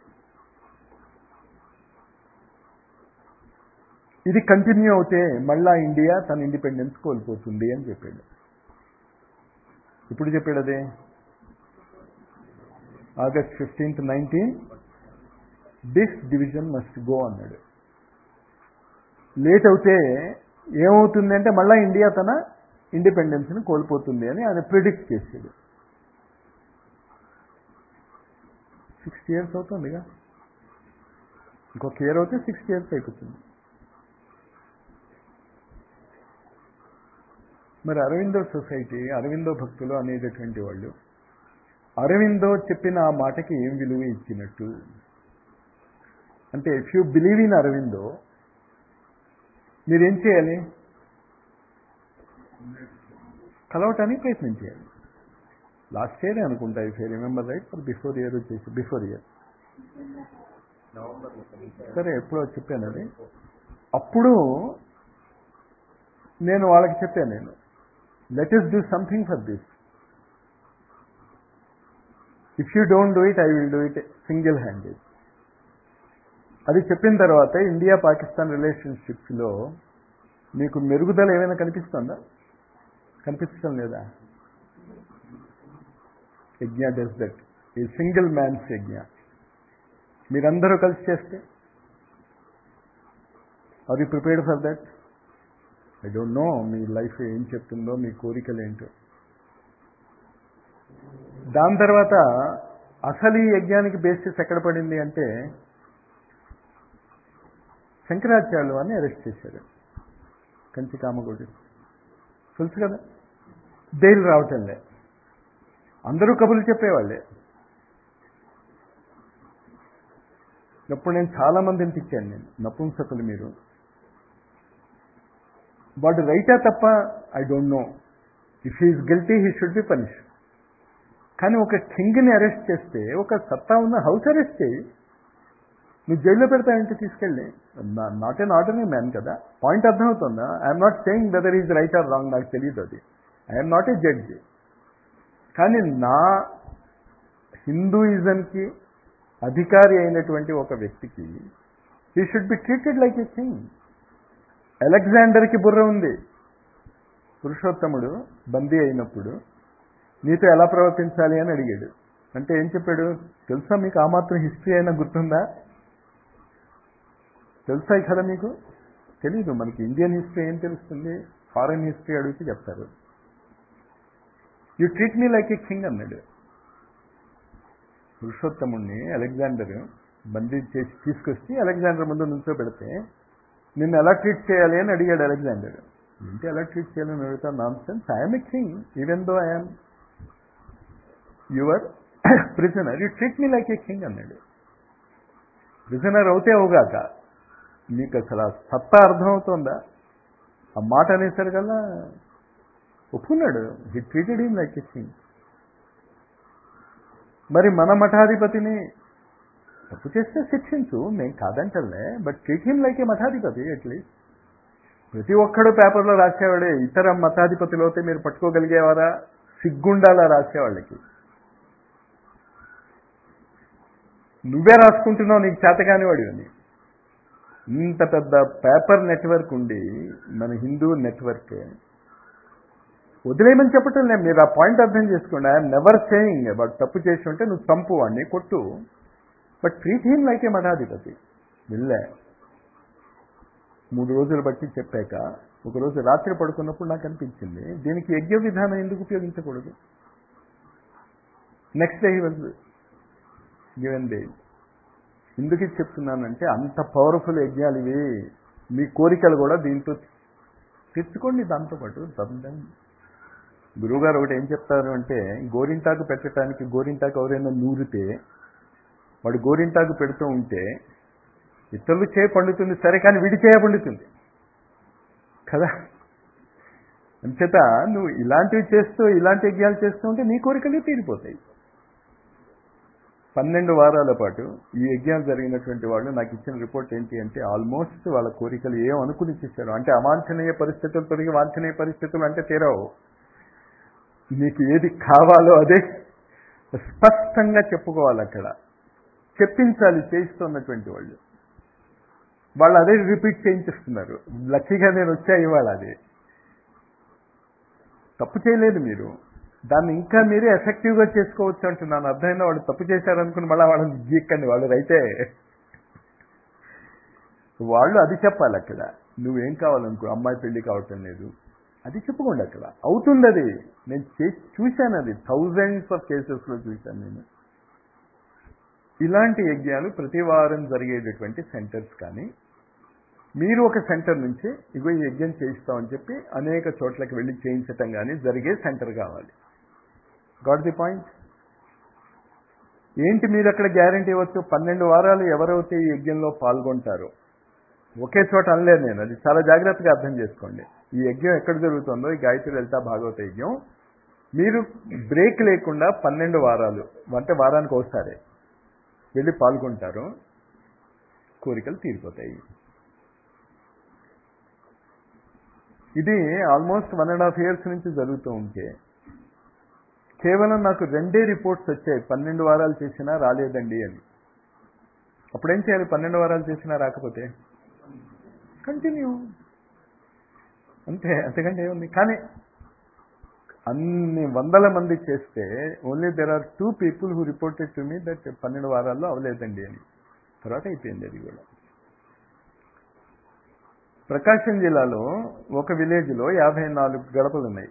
ఇది కంటిన్యూ అవుతే మళ్ళా ఇండియా తన ఇండిపెండెన్స్ కోల్పోతుంది అని చెప్పాడు ఇప్పుడు చెప్పాడు అదే August fifteenth nineteen this division must go అన్నాడు లేట్ అవుతే ఏమవుతుంది అంటే మళ్ళా ఇండియా తన ఇండిపెండెన్స్ని కోల్పోతుంది అని ఆయన ప్రిడిక్ట్ చేసాడు సిక్స్ ఇయర్స్ అవుతుందిగా ఇంకొక ఇయర్ అవుతే సిక్స్ ఇయర్స్ అయిపోతుంది మరి అరవిందో సొసైటీ అరవిందో భక్తులు అనేటటువంటి వాళ్ళు అరవిందో చెప్పిన ఆ మాటకి ఏం విలువ ఇచ్చినట్టు అంటే if you believe in Aurobindo మీరేం చేయాలి కలవటానికి ప్రయత్నం చేయాలి లాస్ట్ ఇయర్ అనుకుంటా if I remember right for before year వచ్చేసి బిఫోర్ ఇయర్ సరే ఎప్పుడో చెప్పాను అది అప్పుడు నేను వాళ్ళకి చెప్పాను నేను let us do something for this if you don't do it I will do it single handed అది చెప్పిన తర్వాత ఇండియా పాకిస్తాన్ రిలేషన్షిప్స్లో మీకు మెరుగుదల ఏమైనా కనిపిస్తుందా కనిపించడం లేదా యజ్ఞ డస్ దట్ ఈ సింగిల్ మ్యాన్స్ యజ్ఞ మీరందరూ కలిసి చేస్తే are you prepared for that I don't know మీ లైఫ్ ఏం చెప్తుందో మీ కోరికలు ఏంటో దాని తర్వాత అసలు ఈ యజ్ఞానికి బేసిస్ ఎక్కడ పడింది అంటే శంకరాచార్యులు అని అరెస్ట్ చేశారు కంచి కామగోడి తెలుసు కదా బెయిల్ రావటంలే అందరూ కబుర్లు చెప్పేవాళ్ళే ఇప్పుడు నేను చాలా మందిని తిట్టాను నేను నపుంసకులు మీరు వాడు రైటా తప్ప I don't know if he is guilty he should be punish కానీ ఒక కింగ్ని అరెస్ట్ చేస్తే ఒక సత్తా ఉన్న హౌస్ అరెస్ట్ చేయి నువ్వు జైల్లో పెడతానంటే తీసుకెళ్ళి నాట్ ఎన్ ఆర్డనరీ మ్యాన్ కదా పాయింట్ అర్థమవుతుందా I'm not saying whether is right or wrong నాకు తెలియదు అది ఐఎమ్ నాట్ ఏ జడ్జి కానీ నా హిందూయిజంకి అధికారి అయినటువంటి ఒక వ్యక్తికి he should be treated like a king అలెగ్జాండర్కి బుర్ర ఉంది పురుషోత్తముడు బందీ అయినప్పుడు నీతో ఎలా ప్రవర్తించాలి అని అడిగాడు అంటే ఏం చెప్పాడు తెలుసా మీకు ఆ మాత్రం హిస్టరీ అయినా గుర్తుందా తెలుసా కదా మీకు తెలీదు మనకి ఇండియన్ హిస్టరీ ఏం తెలుస్తుంది ఫారెన్ హిస్టరీ అడిగితే చెప్తారు you treat me like a king అన్నాడు పురుషోత్తముణ్ణి అలెగ్జాండర్ బందీ చేసి తీసుకొచ్చి అలెగ్జాండర్ ముందు నుంచో పెడితే నిన్ను ఎలా ట్రీట్ చేయాలి అని అడిగాడు అలెగ్జాండర్ ఏంటి ఎలా ట్రీట్ చేయాలని అడుగుతా nonsense I'm a king even though I'm your prisoner you treat me like a king అన్నాడు ప్రిజనర్ అవుతే అవుగాక నీకు అసలు ఆ సత్తా అర్థమవుతోందా ఆ మాట అనేసరికల్లా ఒప్పుకున్నాడు he treated him like a king మరి మన మఠాధిపతిని తప్పు చేస్తే శిక్షించు మేము కాదంటలే but treat him like a మఠాధిపతి అట్లీస్ట్ ప్రతి ఒక్కడు పేపర్లో రాసేవాడే ఇతర మతాధిపతులు అయితే మీరు పట్టుకోగలిగేవారా సిగ్గుండాలా రాసేవాళ్ళకి నువ్వే రాసుకుంటున్నావు నీకు చేతకాని వాడివని ఇంత పెద్ద పేపర్ నెట్వర్క్ ఉండి మన హిందూ నెట్వర్క్ వదిలేయమని చెప్పటం లేదు మీరు ఆ పాయింట్ అర్థం చేసుకోండి ఐఎమ్ నెవర్ సేయింగ్ బట్ తప్పు చేసి ఉంటే నువ్వు చంపు వాడిని కొట్టు but treat him like a మఠాధిపతి వెళ్ళే మూడు రోజులు బట్టి చెప్పాక ఒకరోజు రాత్రి పడుకున్నప్పుడు నాకు అనిపించింది దీనికి యజ్ఞ విధానం ఎందుకు ఉపయోగించకూడదు next day was given day ఎందుకు ఇది చెప్తున్నానంటే అంత పవర్ఫుల్ యజ్ఞాలు ఇవి మీ కోరికలు కూడా దీంతో తెచ్చుకోండి దాంతోపాటు దండం గురువుగారు ఒకటి ఏం చెప్తారు అంటే గోరింటాకు పెట్టడానికి గోరింటాకు ఎవరైనా నూరితే వాడు గోరింటాకు పెడుతూ ఉంటే ఇతరులు చేయ పండుతుంది సరే కానీ విడి చేయ పండుతుంది కదా అంచేత నువ్వు ఇలాంటివి చేస్తూ ఇలాంటి యజ్ఞాలు చేస్తూ ఉంటే నీ కోరికలు తీరిపోతాయి పన్నెండు వారాల పాటు ఈ యజ్ఞాలు జరిగినటువంటి వాళ్ళు నాకు ఇచ్చిన రిపోర్ట్ ఏంటి అంటే ఆల్మోస్ట్ వాళ్ళ కోరికలు ఏం అనుకుని చేశారు అంటే అవాంఛనీయ పరిస్థితులు తొలగి వాంఛనీయ పరిస్థితులు అంటే తీరావు నీకు ఏది కావాలో అదే స్పష్టంగా చెప్పుకోవాలి అక్కడ చెప్పించాలి చేయిస్తున్నటువంటి వాళ్ళు వాళ్ళు అదే రిపీట్ చేయించేస్తున్నారు లక్కీగా నేను వచ్చా ఇవాళ అది తప్పు చేయలేదు మీరు దాన్ని ఇంకా మీరే ఎఫెక్టివ్గా చేసుకోవచ్చు అంటున్నాను అర్థమైనా వాడు తప్పు చేశారనుకుని మళ్ళీ వాళ్ళని గీక్కండి వాళ్ళు రైతే వాళ్ళు అది చెప్పాలి అక్కడ నువ్వేం కావాలనుకో అమ్మాయి పెళ్లి కావటం లేదు అది చెప్పుకోండి అక్కడ అవుతుంది అది నేను చేసి చూశాను అది థౌజండ్స్ ఆఫ్ కేసెస్లో చూశాను నేను ఇలాంటి యజ్ఞాలు ప్రతి వారం జరిగేటటువంటి సెంటర్స్ కానీ మీరు ఒక సెంటర్ నుంచి ఇగో ఈ యజ్ఞం చేయిస్తామని చెప్పి అనేక చోట్లకి వెళ్ళి చేయించటం కానీ జరిగే సెంటర్ కావాలి గాట్ ది పాయింట్ ఏంటి మీరు అక్కడ గ్యారంటీ ఇవ్వచ్చు పన్నెండు వారాలు ఎవరైతే ఈ యజ్ఞంలో పాల్గొంటారో ఒకే చోట అనలేదు నేను అది చాలా జాగ్రత్తగా అర్థం చేసుకోండి ఈ యజ్ఞం ఎక్కడ జరుగుతుందో ఈ గాయత్రి లలిత భాగవత యజ్ఞం మీరు బ్రేక్ లేకుండా పన్నెండు వారాలు అంటే వారానికి ఒకసారి వెళ్ళి పాల్గొంటారు కోరికలు తీరిపోతాయి ఇది almost one and half years నుంచి జరుగుతూ ఉంటే కేవలం నాకు రెండే రిపోర్ట్స్ వచ్చాయి పన్నెండు వారాలు చేసినా రాలేదండి అని అప్పుడేం చేయాలి పన్నెండు వారాలు చేసినా రాకపోతే కంటిన్యూ అంతే అంతకంటే ఏముంది కానీ అన్ని వందల మంది చేస్తే only there are two people who reported to me that పన్నెండు వారాల్లో అవలేదండి అని తర్వాత అయిపోయింది అది కూడా ప్రకాశం జిల్లాలో ఒక విలేజ్లో యాభై నాలుగు గడపలు ఉన్నాయి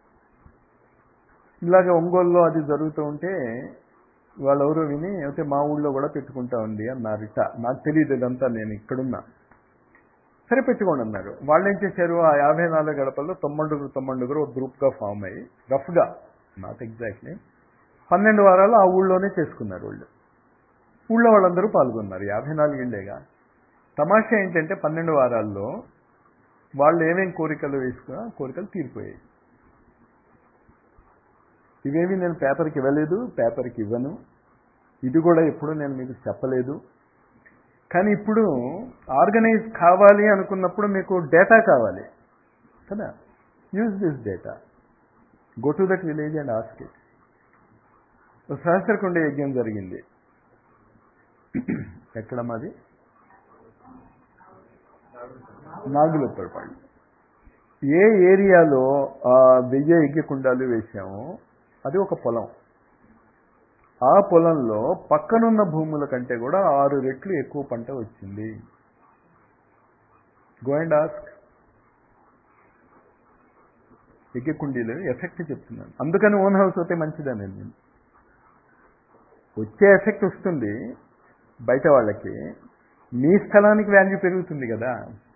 ఇలాగ ఒంగోలులో అది జరుగుతూ ఉంటే వాళ్ళెవరో విని అయితే మా ఊళ్ళో కూడా పెట్టుకుంటా ఉంది అన్నారిట నాకు తెలియదు ఇదంతా నేను ఇక్కడున్నా సరే పెట్టుకోండి అన్నారు వాళ్ళు ఏం చేశారు ఆ యాభై నాలుగు గడపల్లో తొమ్మండుగురు తొమ్మండుగురు ఒక గ్రూప్గా ఫామ్ అయ్యి రఫ్గా నాట్ ఎగ్జాక్ట్లీ పన్నెండు వారాలు ఆ ఊళ్ళోనే చేసుకున్నారు వాళ్ళు ఊళ్ళో వాళ్ళందరూ పాల్గొన్నారు యాభై నాలుగేళ్లేగా తమాషా ఏంటంటే పన్నెండు వారాల్లో వాళ్ళు ఏమేం కోరికలు వేసుకున్నా కోరికలు తీరిపోయాయి ఇవేవి నేను పేపర్కి ఇవ్వలేదు పేపర్కి ఇవ్వను ఇది కూడా ఎప్పుడు నేను మీకు చెప్పలేదు కానీ ఇప్పుడు ఆర్గనైజ్ కావాలి అనుకున్నప్పుడు మీకు డేటా కావాలి కదా use this data go to that village and ask it సహస్రకుండ యజ్ఞం జరిగింది ఎక్కడ మాది నాగులపల్లి ఏ ఏరియాలో ఆ వెయ్యి యజ్ఞ కుండాలు వేసామో అది ఒక పొలం ఆ పొలంలో పక్కనున్న భూముల కంటే కూడా ఆరు రెట్లు ఎక్కువ పంట వచ్చింది గో అండ్ ఆస్క్ ఎగ్గకుండీలు ఎఫెక్ట్ చెప్తున్నాను అందుకని ఓన్ హౌస్ అయితే మంచిదని నేను వచ్చే ఎఫెక్ట్ వస్తుంది బయట వాళ్ళకి మీ స్థలానికి వాల్యూ పెరుగుతుంది కదా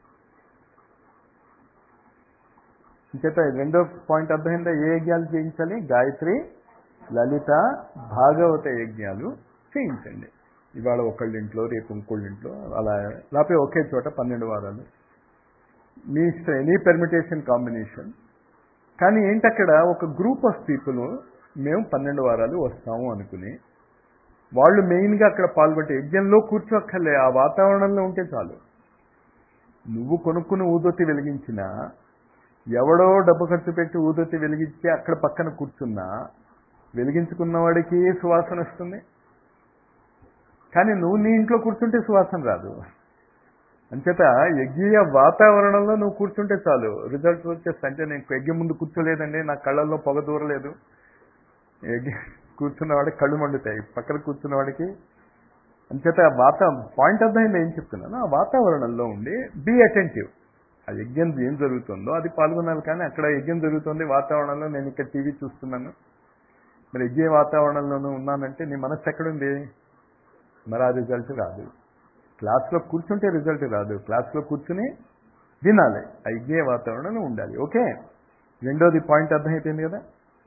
చేత రెండో పాయింట్ అర్థమైందా ఏ యజ్ఞాలు చేయించాలి గాయత్రి లలిత భాగవత యజ్ఞాలు చేయించండి ఇవాళ ఒకళ్ళింట్లో రేపు ఇంకోళ్ళింట్లో అలా లేకపోతే ఒకే చోట పన్నెండు వారాలు మీ ఇష్టం ఎనీ పెర్మిటేషన్ కాంబినేషన్ కానీ ఏంటి అక్కడ ఒక గ్రూప్ ఆఫ్ పీపుల్ మేము పన్నెండు వారాలు వస్తాము అనుకుని వాళ్ళు మెయిన్గా అక్కడ పాల్గొంటే యజ్ఞంలో కూర్చోక్కర్లే ఆ వాతావరణంలో ఉంటే చాలు నువ్వు కొనుక్కుని ఊదొత్తి వెలిగించినా ఎవడో డబ్బు ఖర్చు పెట్టి ఊదొత్తి వెలిగించి అక్కడ పక్కన కూర్చున్నా వెలిగించుకున్న వాడికి సువాసన వస్తుంది కానీ నువ్వు నీ ఇంట్లో కూర్చుంటే సువాసన రాదు అంచేత యజ్ఞీయ వాతావరణంలో నువ్వు కూర్చుంటే చాలు రిజల్ట్స్ వచ్చేస్తే అంటే నేను యజ్ఞం ముందు కూర్చోలేదండి నా కళ్ళల్లో పొగ దూరలేదు యజ్ఞ కూర్చున్నవాడికి కళ్ళు మండుతాయి పక్కన కూర్చున్నవాడికి అంచేత వాత పాయింట్ అర్థమైంది ఏం చెప్తున్నాను ఆ వాతావరణంలో ఉండి బీ అటెంటివ్ ఆ యజ్ఞం ఏం జరుగుతుందో అది పాల్గొనాలి కానీ అక్కడ యజ్ఞం జరుగుతుంది వాతావరణంలో నేను ఇక్కడ టీవీ చూస్తున్నాను మరి యజ్ఞ వాతావరణంలోనూ ఉన్నానంటే నీ మనస్సు ఎక్కడుంది మరి ఆ రిజల్ట్ రాదు క్లాస్లో కూర్చుంటే రిజల్ట్ రాదు క్లాస్లో కూర్చుని వినాలి ఆ యజ్ఞ వాతావరణంలో ఉండాలి ఓకే రెండోది పాయింట్ అర్థమైపోయింది కదా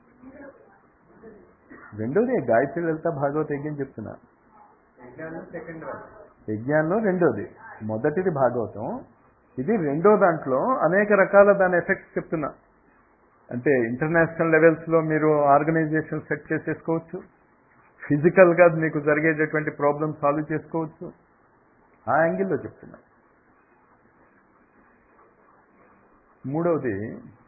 రెండోది గాయత్రి లలిత భాగవత యజ్ఞం చెప్తున్నా యజ్ఞాల్లో రెండోది మొదటిది భాగవతం ఇది రెండో దాంట్లో అనేక రకాల దాని ఎఫెక్ట్స్ చెప్తున్నా అంటే ఇంటర్నేషనల్ లెవెల్స్లో మీరు ఆర్గనైజేషన్ సెట్ చేసేసుకోవచ్చు ఫిజికల్గా మీకు జరిగేటటువంటి ప్రాబ్లమ్ సాల్వ్ చేసుకోవచ్చు ఆ యాంగిల్లో చెప్తున్నా మూడవది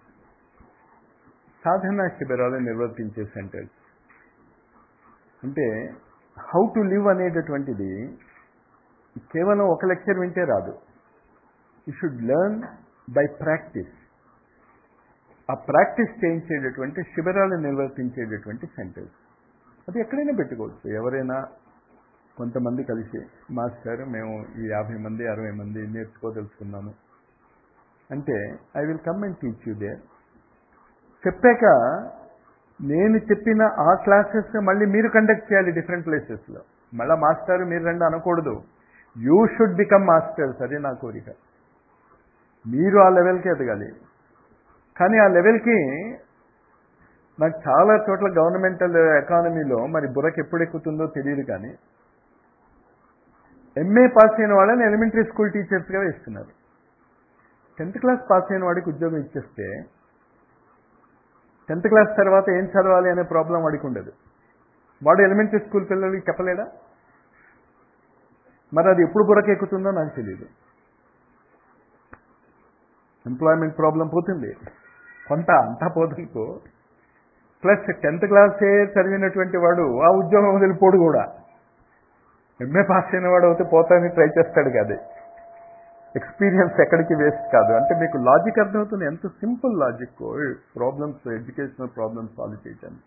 సాధనా శిబిరాలు నిర్వర్తించే సెంటర్స్ అంటే హౌ టు లివ్ అనేటటువంటిది కేవలం ఒక లెక్చర్ వింటే రాదు you should learn by practice ఆ ప్రాక్టీస్ చేయించేటటువంటి శిబిరాలు నిర్వర్తించేటటువంటి సెంటర్స్ అది ఎక్కడైనా పెట్టుకోవచ్చు ఎవరైనా కొంతమంది కలిసి మాస్టర్ మేము ఈ యాభై మంది అరవై మంది నేర్చుకోదలుచుకున్నాము అంటే I will come and teach you there చెప్పాక నేను చెప్పిన ఆ క్లాసెస్ మళ్ళీ మీరు కండక్ట్ చేయాలి డిఫరెంట్ ప్లేసెస్లో మళ్ళీ మాస్టర్ మీరు రండి అనకూడదు యూ షుడ్ బికమ్ మాస్టర్స్ అది నా కోరిక మీరు ఆ లెవెల్కి ఎదగాలి కానీ ఆ లెవెల్కి నాకు చాలా చోట్ల గవర్నమెంటల్ ఎకానమీలో మరి బుర్రకు ఎప్పుడు ఎక్కుతుందో తెలియదు కానీ ఎంఏ పాస్ అయిన వాళ్ళని ఎలిమెంటరీ స్కూల్ టీచర్స్గా వేస్తున్నారు టెన్త్ క్లాస్ పాస్ అయిన వాడికి ఉద్యోగం ఇచ్చేస్తే టెన్త్ క్లాస్ తర్వాత ఏం చదవాలి అనే ప్రాబ్లం వాడికి ఉండదు వాడు ఎలిమెంటరీ స్కూల్ పిల్లలకి చెప్పలేడా మరి అది ఎప్పుడు బుర్రకు ఎక్కుతుందో నాకు తెలియదు ఎంప్లాయ్మెంట్ ప్రాబ్లం పోతుంది కొంత అంతా పోతుందో ప్లస్ టెన్త్ క్లాసే చదివినటువంటి వాడు ఆ ఉద్యోగం వదిలిపోడు కూడా ఎంఏ పాస్ అయిన వాడు అయితే పోతానికి ట్రై చేస్తాడు కాదు ఎక్స్పీరియన్స్ ఎక్కడికి వేస్ట్ కాదు అంటే మీకు లాజిక్ అర్థమవుతుంది ఎంత simple logic problems educational problems solve చేయటానికి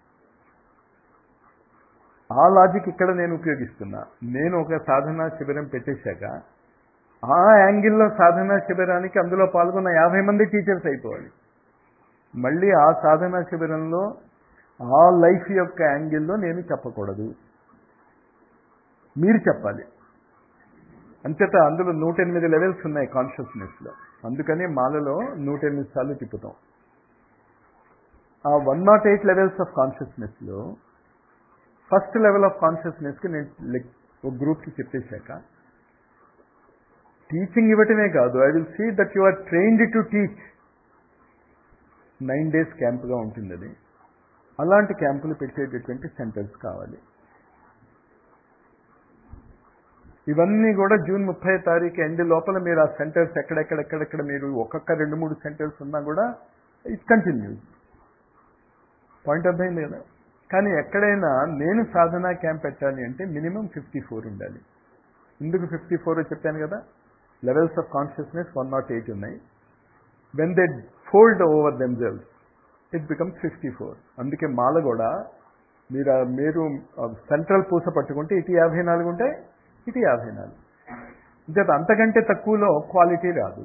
ఆ లాజిక్ ఇక్కడ నేను ఉపయోగిస్తున్నా నేను ఒక సాధనా శిబిరం పెట్టేశాక ఆ యాంగిల్లో సాధనా శిబిరానికి అందులో పాల్గొన్న యాభై మంది టీచర్స్ అయిపోవాలి మళ్ళీ ఆ సాధనా శిబిరంలో ఆ లైఫ్ యొక్క యాంగిల్లో నేను చెప్పకూడదు మీరు చెప్పాలి అంచేత అందులో నూట ఎనిమిది లెవెల్స్ ఉన్నాయి కాన్షియస్నెస్లో అందుకని మాలలో నూట ఎనిమిది సార్లు తిప్పుతాం ఆ one not eight levels of కాన్షియస్నెస్లో ఫస్ట్ లెవెల్ ఆఫ్ కాన్షియస్నెస్కి నేను లెక్- ఒక గ్రూప్కి చెప్పేశాక టీచింగ్ ఇవ్వటమే కాదు I will see that you are trained to teach nine days క్యాంప్గా ఉంటుంది అది అలాంటి క్యాంపులు పెట్టేటటువంటి సెంటర్స్ కావాలి ఇవన్నీ కూడా జూన్ ముప్పై తారీఖు ఎండ్ లోపల మీరు ఆ సెంటర్స్ ఎక్కడెక్కడెక్కడెక్కడ మీరు ఒక్కొక్క రెండు మూడు సెంటర్స్ ఉన్నా కూడా ఇట్ కంటిన్యూస్ పాయింట్ అర్థమైంది కదా కానీ ఎక్కడైనా నేను సాధనా క్యాంప్ పెట్టాలి అంటే మినిమం ఫిఫ్టీ ఫోర్ ఉండాలి ఎందుకు ఫిఫ్టీ ఫోర్ చెప్పాను కదా levels of consciousness one not eight ఉన్నాయి when they fold over themselves it becomes fifty four అందుకే మాల కూడా మీరు ఆ- మీరు సెంట్రల్ పూస పట్టుకుంటే ఇటు యాభై నాలుగు ఉంటాయి ఇటు యాభై నాలుగు ఇంకా అంతకంటే తక్కువలో క్వాలిటీ రాదు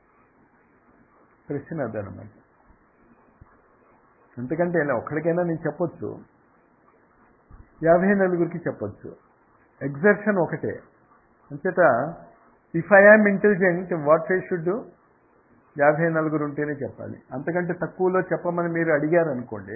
ప్రశ్న అదనమాట ఎందుకంటే ఇలా ఒక్కడికైనా నేను చెప్పొచ్చు యాభై నలుగురికి చెప్పొచ్చు ఎగ్జర్షన్ ఒకటే అంచేత if I am intelligent what I should యాభై నలుగురు ఉంటేనే చెప్పాలి అంతకంటే తక్కువలో చెప్పమని మీరు అడిగారనుకోండి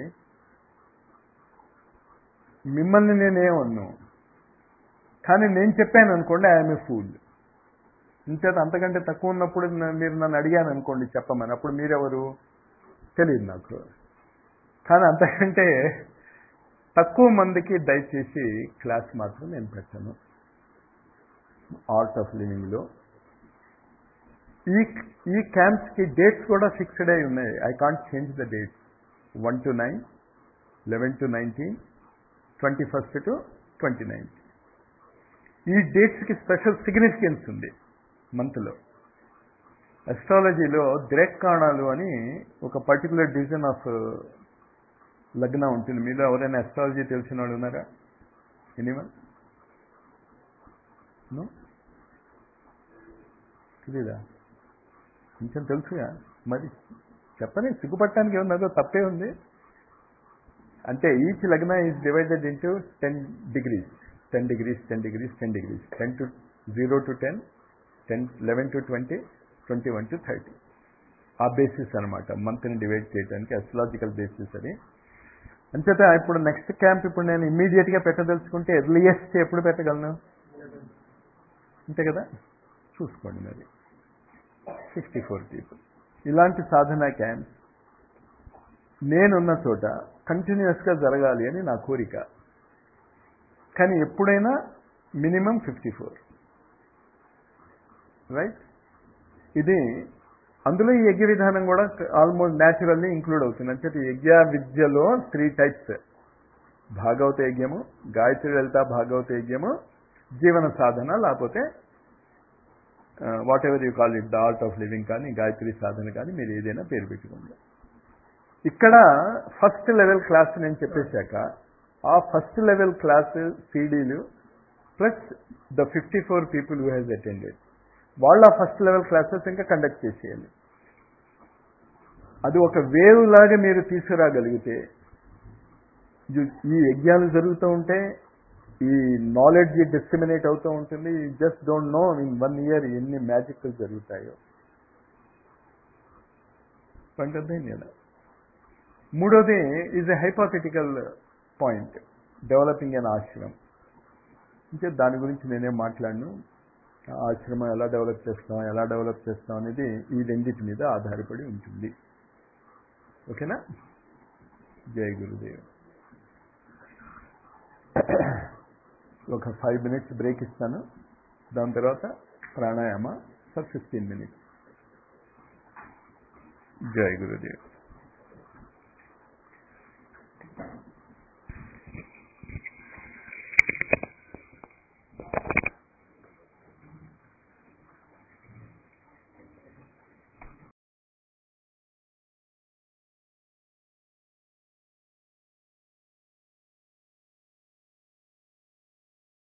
మిమ్మల్ని నేనేమన్ను కానీ నేను చెప్పాను అనుకోండి ఐఎమ్ ఏ ఫూల్ ఇంచేత అంతకంటే తక్కువ ఉన్నప్పుడు న- మీరు నన్ను అడిగాను అనుకోండి చెప్పమని అప్పుడు మీరెవరు తెలియదు నాకు కానీ అంతకంటే తక్కువ మందికి దయచేసి క్లాస్ మాత్రం నేను పెట్టను ఆర్ట్ ఆఫ్ లివింగ్లో ఈ ఈ క్యాంప్స్కి డేట్స్ కూడా ఫిక్స్డ్ అయి ఉన్నాయి I can't change the dates one to nine eleven to nineteen twenty first to twenty nine ఈ డేట్స్కి స్పెషల్ సిగ్నిఫికెన్స్ ఉంది మంత్లో అస్ట్రాలజీలో ద్రేక్కాణాలు అని ఒక పర్టికులర్ డివిజన్ ఆఫ్ లగ్న ఉంటుంది మీలో ఎవరైనా అస్ట్రాలజీ తెలిసిన వాళ్ళు ఉన్నారా ఎనీవన్ నో తెలీదా కొంచెం తెలుసుగా మరి చెప్పని సిగ్గుపట్టడానికి ఏమన్నదో తప్పే ఉంది అంటే each lagna is divided into ten degrees ten degrees ten degrees ten degrees ten to zero to ten ten eleven to twenty twenty one to thirty ఆ బేసిస్ అనమాట మంత్ని డివైడ్ చేయడానికి అస్ట్రాలజికల్ బేసిస్ అది అంచేత ఇప్పుడు నెక్స్ట్ క్యాంప్ ఇప్పుడు నేను ఇమ్మీడియట్గా పెట్టదలుచుకుంటే ఎర్లియస్ట్ ఎప్పుడు పెట్టగలను అంతే కదా చూసుకోండి మరి సిక్స్టీ ఫోర్ పీపుల్ ఇలాంటి సాధన క్యాంప్ నేనున్న చోట కంటిన్యూస్గా జరగాలి అని నా కోరిక కానీ ఎప్పుడైనా మినిమం ఫిఫ్టీ ఫోర్ రైట్ ఇది అందులో ఈ యజ్ఞ విధానం కూడా ఆల్మోస్ట్ న్యాచురల్లీ ఇంక్లూడ్ అవుతుంది అంటే యజ్ఞ విద్యలో త్రీ టైప్స్ భాగవత యజ్ఞము గాయత్రి లలిత భాగవత యజ్ఞము జీవన సాధన లేకపోతే whatever you call it the art of living కానీ గాయత్రి సాధన కానీ మీరు ఏదైనా పేరు పెట్టుకోండి ఇక్కడ ఫస్ట్ లెవెల్ క్లాస్ నేను చెప్పేశాక ఆ ఫస్ట్ లెవెల్ క్లాస్ సీడీలు plus the fifty four people who has attended వాళ్ళ ఫస్ట్ లెవెల్ క్లాసెస్ ఇంకా కండక్ట్ చేసేయాలి అది ఒక వేవ్ లాగా మీరు తీసుకురాగలిగితే ఈ- ఈ యజ్ఞాలు జరుగుతూ ఉంటే ఈ నాలెడ్జ్ డిస్క్రిమినేట్ అవుతూ ఉంటుంది just don't know in one year ఎన్ని మ్యాజిక్లు జరుగుతాయో పంటద్దేం కదా మూడోది is a hypothetical point developing an ashram అంటే దాని గురించి నేనేం మాట్లాడను ఆ ఆశ్రమం ఎలా డెవలప్ చేస్తాం ఎలా డెవలప్ చేస్తాం అనేది ఈ రెండింటి మీద ఆధారపడి ఉంటుంది ఓకేనా జై గురుదేవ్ ఒక ఫైవ్ మినిట్స్ బ్రేక్ ఇస్తాను దాని తర్వాత ప్రాణాయామ ఫర్ ఫిఫ్టీన్ మినిట్స్ జై గురుదేవ్